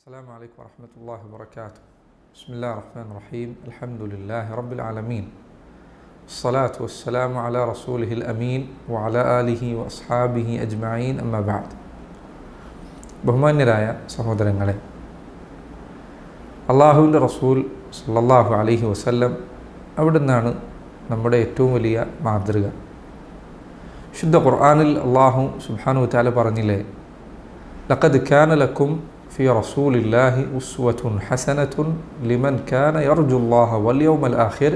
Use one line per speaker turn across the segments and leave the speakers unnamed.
السلام عليكم ورحمة الله وبركاته بسم الله الرحمن الرحيم الحمد لله رب العالمين الصلاة والسلام على رسوله الأمين وعلى آله وأصحابه أجمعين أما بعد ബഹുമാന്യരായ സഹോദരങ്ങളെ അള്ളാഹുവിൻ്റെ റസൂൽ സല്ലല്ലാഹു അലൈഹി വസല്ലം അവിടെ നിന്നാണ് നമ്മുടെ ഏറ്റവും വലിയ മാതൃക ശുദ്ധ ഖുർആാനിൽ അള്ളാഹു സുബ്ഹാനു താല പറഞ്ഞില്ലേ ലഖദ് കാന ലക്കും في رسول الله أسوة حسنة لمن كان يرجو الله واليوم الآخر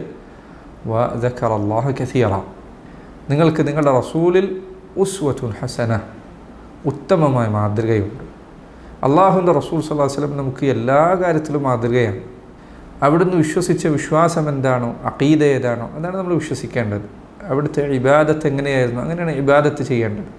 وذكر الله كثيرا നിങ്ങൾക്ക് നിങ്ങളുടെ റസൂലിൽ ഉസ്വത്തുൻ ഹസന ഉത്തമമായ മാതൃകയുണ്ട് അള്ളാഹുവിൻ്റെ റസൂൽ സല്ലാഹു വസ്ലം നമുക്ക് എല്ലാ കാര്യത്തിലും മാതൃകയാണ് അവിടുന്ന് വിശ്വസിച്ച വിശ്വാസം എന്താണോ അക്കീത ഏതാണോ അതാണ് നമ്മൾ വിശ്വസിക്കേണ്ടത് അവിടുത്തെ ഇബാദത്ത് എങ്ങനെയായിരുന്നു അങ്ങനെയാണ് ഇബാദത്ത് ചെയ്യേണ്ടത്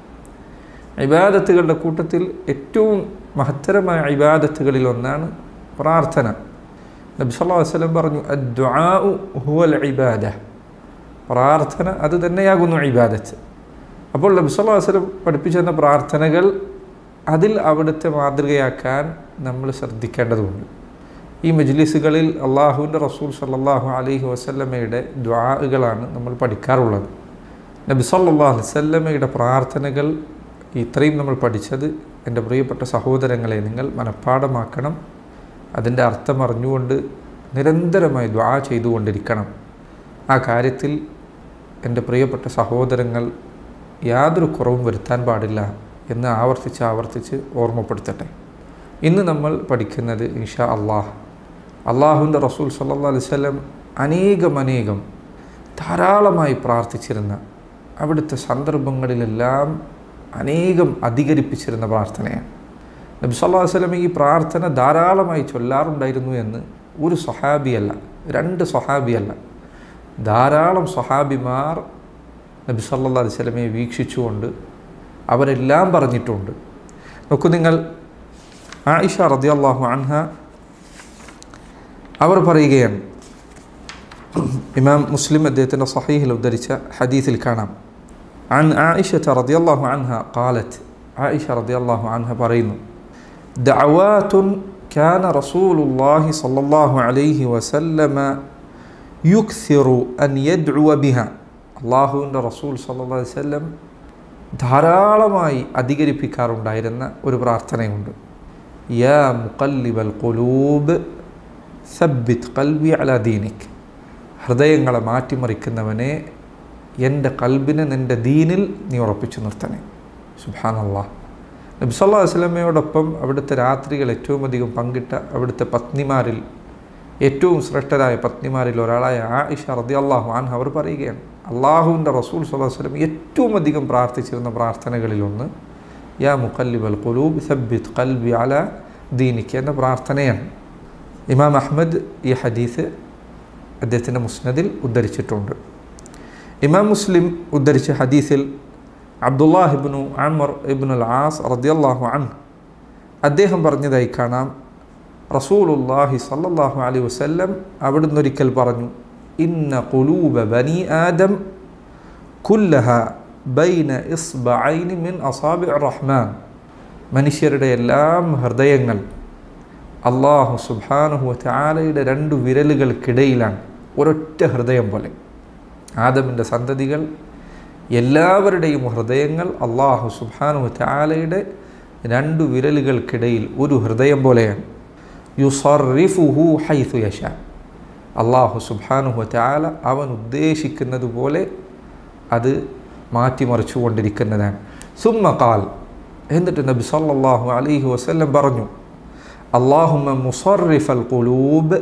ഇബാദത്തുകളുടെ കൂട്ടത്തിൽ ഏറ്റവും മഹത്തരമായ ഇബാദത്തുകളിൽ ഒന്നാണ് പ്രാർത്ഥന നബി സല്ലല്ലാഹു അലൈഹി വസല്ലം പറഞ്ഞു അദ്ദുആഉ ഹുവൽ ഇബാദ പ്രാർത്ഥന അത് തന്നെയാകുന്നു ഇബാദത്ത് അപ്പോൾ നബി സല്ലല്ലാഹു അലൈഹി വസല്ലം പഠിപ്പിച്ചു തന്ന പ്രാർത്ഥനകൾ അതിൽ അവിടുത്തെ മാതൃകയാക്കാൻ നമ്മൾ ശ്രദ്ധിക്കേണ്ടതുണ്ട് ഈ മജ്ലിസുകളിൽ അള്ളാഹുവിൻ്റെ റസൂൽ സല്ലല്ലാഹു അലൈഹി വസല്ലമയുടെ ദ്വാകളാണ് നമ്മൾ പഠിക്കാറുള്ളത് നബി സല്ലല്ലാഹു അലൈഹി വസല്ലമയുടെ പ്രാർത്ഥനകൾ ഇത്രയും നമ്മൾ പഠിച്ചത് എൻ്റെ പ്രിയപ്പെട്ട സഹോദരങ്ങളെ നിങ്ങൾ മനഃപ്പാടമാക്കണം അതിൻ്റെ അർത്ഥം അറിഞ്ഞുകൊണ്ട് നിരന്തരമായി ദ്വാ ചെയ്തുകൊണ്ടിരിക്കണം ആ കാര്യത്തിൽ എൻ്റെ പ്രിയപ്പെട്ട സഹോദരങ്ങൾ യാതൊരു കുറവും വരുത്താൻ പാടില്ല എന്ന് ആവർത്തിച്ച് ആവർത്തിച്ച് ഓർമ്മപ്പെടുത്തട്ടെ ഇന്ന് നമ്മൾ പഠിക്കുന്നത് ഇൻഷാ അള്ളാഹ് അള്ളാഹുവിൻ്റെ റസൂൽ സല്ലാ അലിസ്ലം അനേകം അനേകം ധാരാളമായി പ്രാർത്ഥിച്ചിരുന്ന അവിടുത്തെ സന്ദർഭങ്ങളിലെല്ലാം അനേകം അധികരിപ്പിച്ചിരുന്ന പ്രാർത്ഥനയാണ് നബി സല്ലാ വസ്ലം ഈ പ്രാർത്ഥന ധാരാളമായി ചൊല്ലാറുണ്ടായിരുന്നു എന്ന് ഒരു സഹാബിയല്ല രണ്ട് സഹാബിയല്ല ധാരാളം സഹാബിമാർ നബി സല്ലാ വസ്ലമയെ വീക്ഷിച്ചുകൊണ്ട് അവരെല്ലാം പറഞ്ഞിട്ടുണ്ട് നോക്കൂ നിങ്ങൾ ആയിഷ റദിയല്ലാഹു അൻഹ അവർ പറയുകയാണ് ഇമാം മുസ്ലിം അദ്ദേഹത്തിൻ്റെ സഹീഹിൽ ഉദ്ധരിച്ച ഹദീസിൽ കാണാം عن عائشة رضي الله عنها قالت عائشة رضي الله عنها برين دعوات كان رسول الله صلى الله عليه وسلم يكثر أن يدعو بها الله റസൂൽ സല്ലാ അലൈഹി വല്ലം ധാരാളമായി അധികരിപ്പിക്കാറുണ്ടായിരുന്ന ഒരു പ്രാർത്ഥനയുണ്ട് യാ മുക്കല്ലിബൽ ഖുലൂബ് സബ്ബിത് കൽവി അല ദീനിക് ഹൃദയങ്ങളെ മാറ്റിമറിക്കുന്നവനെ എൻ്റെ കൽബിനെ നിൻ്റെ ദീനിൽ നീ ഉറപ്പിച്ചു നിർത്തണേ സുബാനല്ലാ നബി സല്ലാ വസ്ലമയോടൊപ്പം അവിടുത്തെ രാത്രികൾ ഏറ്റവും അധികം പങ്കിട്ട അവിടുത്തെ പത്നിമാരിൽ ഏറ്റവും ശ്രേഷ്ഠരായ പത്നിമാരിൽ ഒരാളായ ആയിഷ റതി അള്ളാഹു ആൻ അവർ പറയുകയാണ് അള്ളാഹുവിൻ്റെ റസൂൽ സല്ലാ വസ്ലം ഏറ്റവും അധികം പ്രാർത്ഥിച്ചിരുന്ന പ്രാർത്ഥനകളിലൊന്ന് യാ മുക്കല്ലിബൽ ഖുലൂബ് സബ്ബിത് കൽബി അല ദീനിക്ക് എന്ന പ്രാർത്ഥനയാണ് ഇമാം അഹമ്മദ് ഈ ഹദീസ് അദ്ദേഹത്തിൻ്റെ മുസ്നദിൽ ഉദ്ധരിച്ചിട്ടുണ്ട് ഇമാം മുസ്ലിം ഉദ്ധരിച്ച ഹദീസിൽ അബ്ദുല്ലാഹിബ്നു അമർ ഇബ്നുൽ ആസ് റദിയല്ലാഹു അൻ അദ്ദേഹം പറഞ്ഞതായി കാണാം റസൂലുല്ലാഹി സല്ലല്ലാഹു അലൈഹി വസല്ലം അവിടുന്ന് ഒരിക്കൽ പറഞ്ഞു ഇന്ന കുലൂബ ബനി ആദം കുല്ലഹ ബൈന ഇസ്ബഐനി മിൻ അസാബി റഹ്മാൻ മനുഷ്യരുടെ എല്ലാം ഹൃദയങ്ങൾ അള്ളാഹു സുബാനുഹു ചാലയുടെ രണ്ട് വിരലുകൾക്കിടയിലാണ് ഒരൊറ്റ ഹൃദയം പോലെ ആദമിൻ്റെ സന്തതികൾ എല്ലാവരുടെയും ഹൃദയങ്ങൾ അള്ളാഹു സുബാനു ചാലയുടെ രണ്ടു വിരലുകൾക്കിടയിൽ ഒരു ഹൃദയം പോലെയാണ് യുസറിഫുഹു ഹൈസു യശ അള്ളാഹു സുബാനുഹു ചാല അവൻ ഉദ്ദേശിക്കുന്നത് പോലെ അത് മാറ്റിമറിച്ചു കൊണ്ടിരിക്കുന്നതാണ് സുമ്മ കാൽ എന്നിട്ട് നബി സല്ലല്ലാഹു അലൈഹി വസല്ലം പറഞ്ഞു അള്ളാഹുമ്മ മുസറിഫ് അൽ ഖുലൂബ്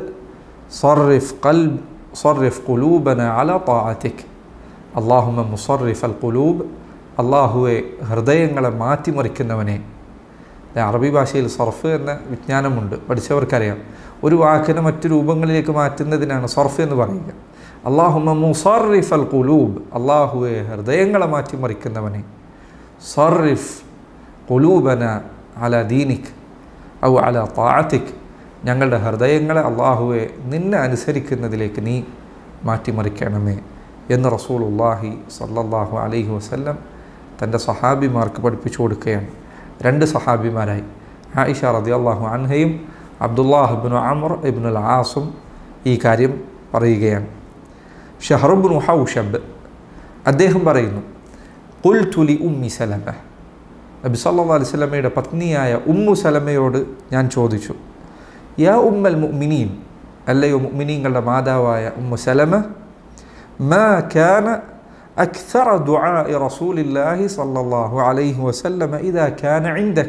صرف قلب صرف قلوبنا على طاعتك اللهم مصرف القلوب അള്ളാഹുവെ ഹൃദയങ്ങളെ മാറ്റിമറിക്കുന്നവനെ അറബി ഭാഷയിൽ സർഫ് എന്ന വിജ്ഞാനമുണ്ട് പഠിച്ചവർക്കറിയാം ഒരു വാക്കിനെ മറ്റു രൂപങ്ങളിലേക്ക് മാറ്റുന്നതിനാണ് സർഫ് എന്ന് പറയുക അള്ളാഹുമ മുസറിഫ് അൽ കുലൂബ് അള്ളാഹുവെ ഹൃദയങ്ങളെ മാറ്റിമറിക്കുന്നവനെ സർറിഫ് കുലൂബന അല ദീനിക് ഔ അല താഅത്തിക് ഞങ്ങളുടെ ഹൃദയങ്ങളെ അള്ളാഹുവെ നിന്നെ അനുസരിക്കുന്നതിലേക്ക് നീ മാറ്റിമറിക്കണമേ എന്ന് റസൂലുല്ലാഹി സല്ലല്ലാഹു അലൈഹി വസല്ലം തൻ്റെ സഹാബിമാർക്ക് പഠിപ്പിച്ചു കൊടുക്കുകയാണ് രണ്ട് സഹാബിമാരായി ആയിഷ റതി അള്ളാഹു അൻഹയും അബ്ദുല്ലാഹിബിനു അമർ ഇബ്നുൽ ആസും ഈ കാര്യം പറയുകയാണ് ഷഹറുബിനു ഹൗഷബ് അദ്ദേഹം പറയുന്നു കുൽറ്റുലി ഉമ്മി സലമ നബി സല്ലാ അലൈഹി സ്വലമയുടെ പത്നിയായ ഉമ്മു സലമയോട് ഞാൻ ചോദിച്ചു യാ ഉമ്മൽ മുഅ്മിനീൻ അല്ലയോ മുഅ്മിനീങ്ങളുടെ മാതാവായ ഉമ്മു സലമ മാ കാന أكثر دعاء رسول الله صلى الله عليه وسلم إذا كان عندك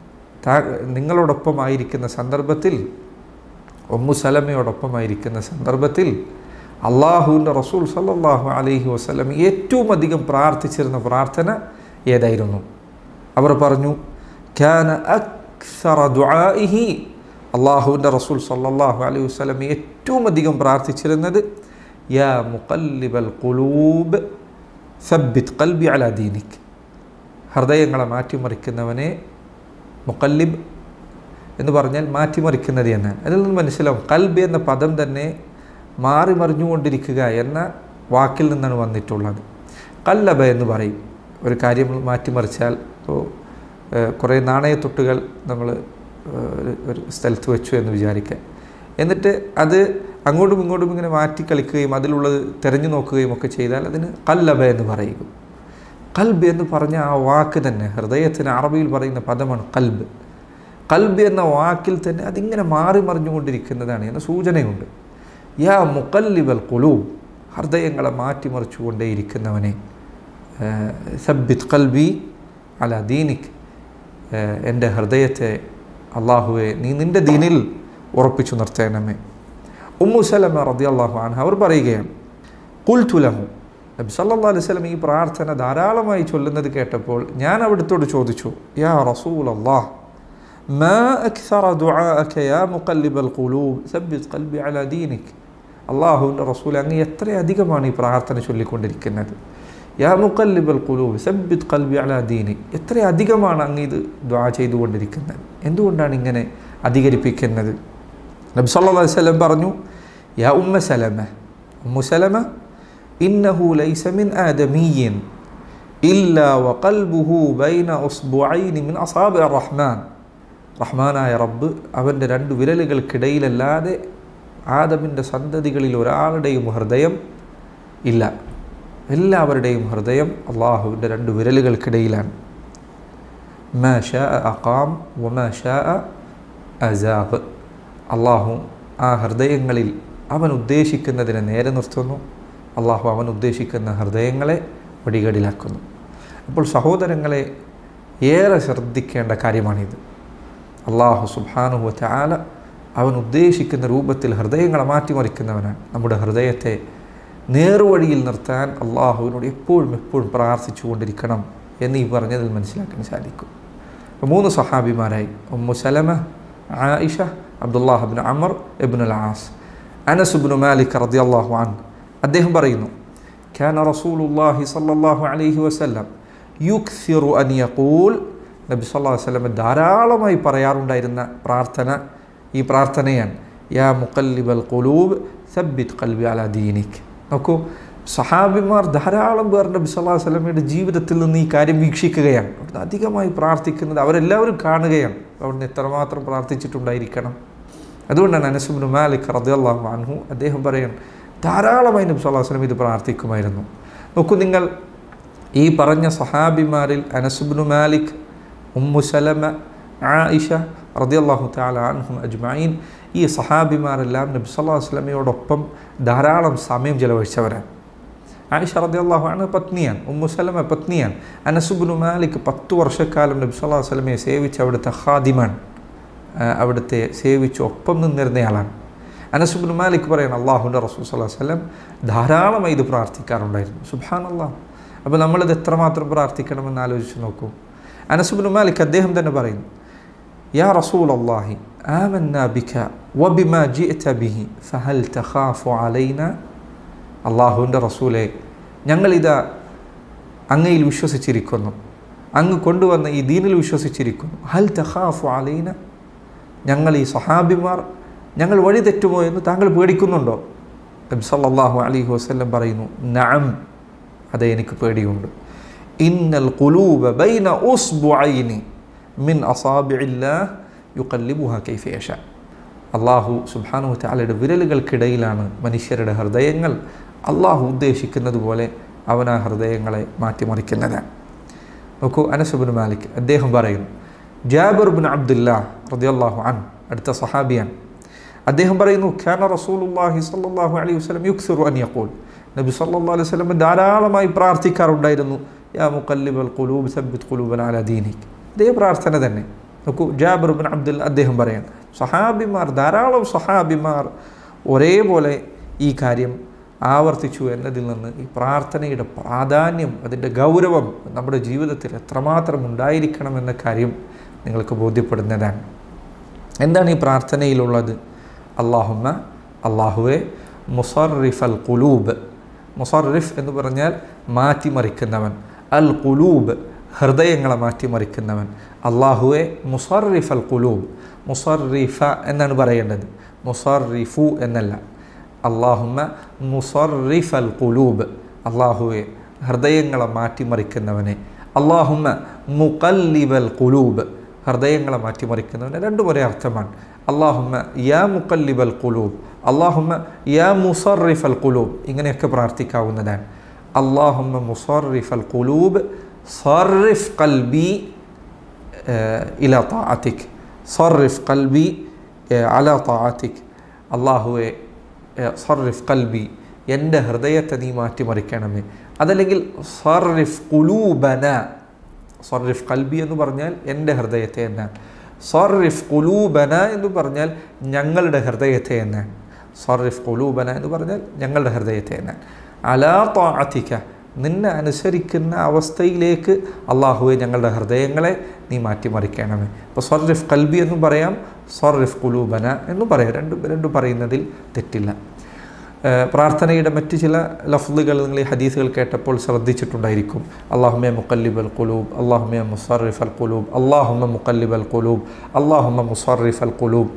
നിങ്ങളോടൊപ്പമായിരിക്കുന്ന സന്ദർഭത്തിൽ ഒമ്മു സലമയോടൊപ്പമായിരിക്കുന്ന സന്ദർഭത്തിൽ അള്ളാഹുവിൻ്റെ റസൂൽ സല്ലാഹു അലൈഹി വസ്ലം ഏറ്റവും അധികം പ്രാർത്ഥിച്ചിരുന്ന പ്രാർത്ഥന ഏതായിരുന്നു അവർ പറഞ്ഞു ഖാന അക്സറ ദുആഇഹി അള്ളാഹുവിൻ്റെ റസൂൽ സല്ലാഹു അലൈഹി വസ്ലം ഏറ്റവും അധികം പ്രാർത്ഥിച്ചിരുന്നത് യാ മുഖല്ലിബൽ ഖുലൂബ് സബ്ബിത് കൽബി അല ദീനിക് ഹൃദയങ്ങളെ മാറ്റിമറിക്കുന്നവനെ മുക്കല്ലിബ് എന്ന് പറഞ്ഞാൽ മാറ്റിമറിക്കുന്നത് എന്നാണ് അതിൽ നിന്ന് മനസ്സിലാവും കൽബ് എന്ന പദം തന്നെ മാറി മറിഞ്ഞുകൊണ്ടിരിക്കുക എന്ന വാക്കിൽ നിന്നാണ് വന്നിട്ടുള്ളത് കല്ലബ എന്ന് പറയും ഒരു കാര്യം മാറ്റിമറിച്ചാൽ ഇപ്പോൾ കുറേ നാണയത്തൊട്ടുകൾ നമ്മൾ ഒരു സ്ഥലത്ത് വെച്ചു എന്ന് വിചാരിക്കുക എന്നിട്ട് അത് അങ്ങോട്ടും ഇങ്ങോട്ടും ഇങ്ങനെ മാറ്റി കളിക്കുകയും അതിലുള്ളത് തിരഞ്ഞു നോക്കുകയും ഒക്കെ ചെയ്താൽ അതിന് കല്ലബ എന്ന് പറയുക കൽബ് എന്ന് പറഞ്ഞ ആ വാക്ക് തന്നെ ഹൃദയത്തിന് അറബിയിൽ പറയുന്ന പദമാണ് കൽബ് കൽബ് എന്ന വാക്കിൽ തന്നെ അതിങ്ങനെ മാറി മറിഞ്ഞുകൊണ്ടിരിക്കുന്നതാണ് എന്ന സൂചനയുണ്ട് യാ മുക്കല്ലിബൽ കുലു ഹൃദയങ്ങളെ മാറ്റിമറിച്ചുകൊണ്ടേയിരിക്കുന്നവനെ സബ്ബിത് കൽബി അല ദീനിക് എൻ്റെ ഹൃദയത്തെ അള്ളാഹുവെ നീ നിൻ്റെ ദീനിൽ ഉറപ്പിച്ചു നിർത്തേണമേ ഉമ്മു സലമ റതി അള്ളാഹു അൻഹ അവർ പറയുകയാണ് കുൽത്തുലമു നബി സല്ലാ അലൈഹി സ്വലം ഈ പ്രാർത്ഥന ധാരാളമായി ചൊല്ലുന്നത് കേട്ടപ്പോൾ ഞാൻ അവിടുത്തോട് ചോദിച്ചു യാ റസൂൽ അള്ളാഹ് ما أكثر دعاءك يا مقلب القلوب ثبت قلبي على دينك അള്ളാഹുവിൻ്റെ റസൂൽ അങ്ങ് എത്ര അധികമാണ് ഈ പ്രാർത്ഥന ചൊല്ലിക്കൊണ്ടിരിക്കുന്നത് യാ മുക്കല്ലിബൽ കുലൂബ് സബ്ബിത് കൽബി അല ദീനി എത്ര അധികമാണ് അങ്ങ് ഇത് ദ്വാ ചെയ്തുകൊണ്ടിരിക്കുന്നത് എന്തുകൊണ്ടാണ് ഇങ്ങനെ അധികരിപ്പിക്കുന്നത് നബി സല്ലാ അലൈഹി സ്വലം പറഞ്ഞു യാ ഉമ്മ സലമ ഉമ്മു സലമ ഇന്നഹു ലൈസ മിൻ ആദമിയൻ ഇല്ല വഖൽബുഹു ബൈന ഉസ്ബുഐനി മിൻ അസാബി റഹ്മാൻ റഹ്മാനായ റബ്ബ് അവൻ്റെ രണ്ട് വിരലുകൾക്കിടയിലല്ലാതെ ആദമിൻ്റെ സന്തതികളിൽ ഒരാളുടെയും ഹൃദയം ഇല്ല എല്ലാവരുടെയും ഹൃദയം അള്ളാഹുവിൻ്റെ രണ്ട് വിരലുകൾക്കിടയിലാണ് മാ ഷാ അഖാം വമാ ഷാ അസാബ് അള്ളാഹു ആ ഹൃദയങ്ങളിൽ അവൻ ഉദ്ദേശിക്കുന്നതിനെ നേരെ നിർത്തുന്നു അള്ളാഹു അവൻ ഉദ്ദേശിക്കുന്ന ഹൃദയങ്ങളെ വടികടിലാക്കുന്നു അപ്പോൾ സഹോദരങ്ങളെ ഏറെ ശ്രദ്ധിക്കേണ്ട കാര്യമാണിത് അള്ളാഹു സുബാനുഹു ചാല അവൻ ഉദ്ദേശിക്കുന്ന രൂപത്തിൽ ഹൃദയങ്ങളെ മാറ്റിമറിക്കുന്നവനാണ് നമ്മുടെ ഹൃദയത്തെ നേർവഴിയിൽ നിർത്താൻ അള്ളാഹുവിനോട് എപ്പോഴും എപ്പോഴും പ്രാർത്ഥിച്ചു കൊണ്ടിരിക്കണം എന്ന് ഈ പറഞ്ഞതിൽ മനസ്സിലാക്കാൻ സാധിക്കും അപ്പോൾ മൂന്ന് സഹാബിമാരായി Umm Salama Aisha Abdullah ibn Amr ibn al As Anas ibn Malik റതി അള്ളാഹു അൻ അദ്ദേഹം പറയുന്നു كان رسول الله صلى الله عليه وسلم يكثر أن يقول നബി സല്ലാ വല്ലം ധാരാളമായി പറയാറുണ്ടായിരുന്ന പ്രാർത്ഥന ഈ പ്രാർത്ഥനയാണ് യാ മുക്കല്ലിബൽ ഖുലൂബ് സബ്ബിത് കൽബി അല ദീനിക് നോക്കൂ സഹാബിമാർ ധാരാളം പേർ നബി സല്ലാ വല്ലമയുടെ ജീവിതത്തിൽ നിന്ന് ഈ കാര്യം വീക്ഷിക്കുകയാണ് അവിടുന്ന് അധികമായി പ്രാർത്ഥിക്കുന്നത് അവരെല്ലാവരും കാണുകയാണ് അവിടുന്ന് എത്രമാത്രം പ്രാർത്ഥിച്ചിട്ടുണ്ടായിരിക്കണം അതുകൊണ്ടാണ് അനസുബിൻ മാലിക് റദിയല്ലാഹു അൻഹു അദ്ദേഹം പറയാൻ ധാരാളമായി നബി സല്ലാ വല്ലം ഇത് പ്രാർത്ഥിക്കുമായിരുന്നു നോക്കൂ നിങ്ങൾ ഈ പറഞ്ഞ സഹാബിമാരിൽ Anas ibn Malik Umm Salama Aisha റദിയല്ലാഹു താല അൻഹും അജ്മീൻ ഈ സഹാബിമാരെല്ലാം നബി സല്ലാ വസ്ലമയോടൊപ്പം ധാരാളം സമയം ചെലവഴിച്ചവരാണ് ആയിഷ റദിയല്ലാഹു ആണ് പത്നിയാണ് ഉമ്മു സലമ പത്നിയാണ് അനസുബിനു മാലിക് പത്ത് വർഷക്കാലം നബി സല്ലാ വസ്ലമയെ സേവിച്ച് അവിടുത്തെ ഖാദിമാൻ അവിടുത്തെ സേവിച്ച് ഒപ്പം നിന്നിരുന്നയാളാണ് അനസുബിൻ മാലിക് പറയണം അള്ളാഹുൻ്റെ റസൂൽ സല്ലാ വല്ലം ധാരാളമായി ഇത് പ്രാർത്ഥിക്കാറുണ്ടായിരുന്നു സുബാൻ അള്ളാഹ് അപ്പോൾ നമ്മളിത് എത്രമാത്രം പ്രാർത്ഥിക്കണമെന്ന് ആലോചിച്ച് നോക്കൂ അനസുബിൻ മാലിക് അദ്ദേഹം തന്നെ പറയുന്നു യാ റസൂൽ അള്ളാഹി آمنا بك وبما جئت به فهل تخاف علينا അള്ളാഹുവിൻ്റെ റസൂലെ ഞങ്ങളിതാ അങ്ങയിൽ വിശ്വസിച്ചിരിക്കുന്നു അങ്ങ് കൊണ്ടുവന്ന ഈ ദീനിൽ വിശ്വസിച്ചിരിക്കുന്നു ഹൽ തഖാഫു അലൈന ഞങ്ങൾ ഈ സഹാബിമാർ ഞങ്ങൾ വഴി തെറ്റുമോ എന്ന് താങ്കൾ പേടിക്കുന്നുണ്ടോ നബി സല്ലല്ലാഹു അലൈഹി വസല്ലം പറയുന്നു നഅം അതെ എനിക്ക് പേടിയുണ്ട് ഇന്നൽ ഖുലൂബ ബൈന ഉസ്ബുഐനി മിൻ അസാബിഇല്ലാഹ് യുക്കല്ലിബുഹ കൈഫേഷ അള്ളാഹു സുബാനു താലയുടെ വിരലുകൾക്കിടയിലാണ് മനുഷ്യരുടെ ഹൃദയങ്ങൾ അള്ളാഹു ഉദ്ദേശിക്കുന്നത് പോലെ അവൻ ആ ഹൃദയങ്ങളെ മാറ്റിമറിക്കുന്നതാണ് നോക്കൂ അനസുബിൻ മാലിക് അദ്ദേഹം പറയുന്നു ജാബിർ ബിൻ അബ്ദുല്ലാ റദിയല്ലാഹു അൻ അടുത്ത സഹാബിയാണ് അദ്ദേഹം പറയുന്നു ഖാന റസൂലുല്ലാഹി സല്ലല്ലാഹു അലൈഹി വസല്ലം യുക്സിറു അൻ യഖൂൽ നബി സല്ലല്ലാഹു അലൈഹി വസല്ലം ധാരാളമായി പ്രാർത്ഥിക്കാറുണ്ടായിരുന്നു യാ മുഖല്ലിബൽ ഖുലൂബ് സബ്ബിത് ഖുലൂബന അലാ ദീനിക് ഇതേ പ്രാർത്ഥന തന്നെ നോക്കൂ ജാബിർ ബിൻ അബ്ദുൽ അദ്ദേഹം പറയാൻ സഹാബിമാർ ധാരാളം സഹാബിമാർ ഒരേപോലെ ഈ കാര്യം ആവർത്തിച്ചു എന്നതിൽ നിന്ന് ഈ പ്രാർത്ഥനയുടെ പ്രാധാന്യം അതിൻ്റെ ഗൗരവം നമ്മുടെ ജീവിതത്തിൽ എത്രമാത്രം ഉണ്ടായിരിക്കണം എന്ന കാര്യം നിങ്ങൾക്ക് ബോധ്യപ്പെടുന്നതാണ് എന്താണ് ഈ പ്രാർത്ഥനയിലുള്ളത് അള്ളാഹുമ്മ അള്ളാഹുവെ മുസറിഫ് അൽ കുലൂബ് മുസറിഫ് എന്ന് പറഞ്ഞാൽ മാറ്റിമറിക്കുന്നവൻ അൽ കുലൂബ് ഹൃദയങ്ങളെ മാറ്റിമറിക്കുന്നവൻ അള്ളാഹുവെ മുസറിഫ് അൽ കുലൂബ് മുസറിഫ എന്നാണ് പറയേണ്ടത് മുസറിഫു എന്നല്ല അള്ളാഹുമ്മ മുസറിഫ് അൽ കുലൂബ് അള്ളാഹുവെ ഹൃദയങ്ങളെ മാറ്റിമറിക്കുന്നവനെ അള്ളാഹുമ്മ മുക്കല്ലിബൽ കുലൂബ് ഹൃദയങ്ങളെ മാറ്റിമറിക്കുന്നവന് രണ്ടും ഒരേ അർത്ഥമാണ് അള്ളാഹുമ്മ യാ മുക്കല്ലിബൽ കുലൂബ് അള്ളാഹുമ്മ യാ മുസറിഫ് അൽ കുലൂബ് ഇങ്ങനെയൊക്കെ പ്രാർത്ഥിക്കാവുന്നതാണ് അള്ളാഹുമ്മ മുസറിഫ് അൽ കുലൂബ് സർറിഫ് കൽബി ഇല താഅത്തിക് സർറിഫ് കൽബി അല താഅത്തിക് അള്ളാഹുവെ സർറിഫ് കൽബി എൻ്റെ ഹൃദയത്തെ നീ മാറ്റിമറിക്കണമേ അതല്ലെങ്കിൽ സർറിഫ് കുലൂബന സർറിഫ് കൽബി എന്ന് പറഞ്ഞാൽ എൻ്റെ ഹൃദയത്തെ എന്നാണ് സർറിഫ് കുലൂബന എന്ന് പറഞ്ഞാൽ ഞങ്ങളുടെ ഹൃദയത്തെ എന്നാണ് സർറിഫ് കുലൂബന എന്ന് പറഞ്ഞാൽ ഞങ്ങളുടെ ഹൃദയത്തെ എന്നാണ് അലാ താഅത്തിക്ക നിന്നെ അനുസരിക്കുന്ന അവസ്ഥയിലേക്ക് അള്ളാഹുവെ ഞങ്ങളുടെ ഹൃദയങ്ങളെ നീ മാറ്റിമറിക്കണമേ അപ്പോൾ സർറിഫ് കൽബി എന്നും പറയാം സർറിഫ് കുലൂബന എന്നും പറയാം രണ്ടും രണ്ടും പറയുന്നതിൽ തെറ്റില്ല പ്രാർത്ഥനയുടെ മറ്റ് ചില ലഫ്ലുകൾ നിങ്ങൾ ഈ ഹദീസുകൾ കേട്ടപ്പോൾ ശ്രദ്ധിച്ചിട്ടുണ്ടായിരിക്കും അള്ളാഹുമെ മുക്കല്ലിബ് അൽ കുലൂബ് അള്ളാഹുമെ മുസറിഫ് അൽ കുലൂബ് അള്ളാഹുമ മുക്കല്ലിബ് അൽ കുലൂബ് അള്ളാഹുമ മുസറിഫ് അൽ കുലൂബ്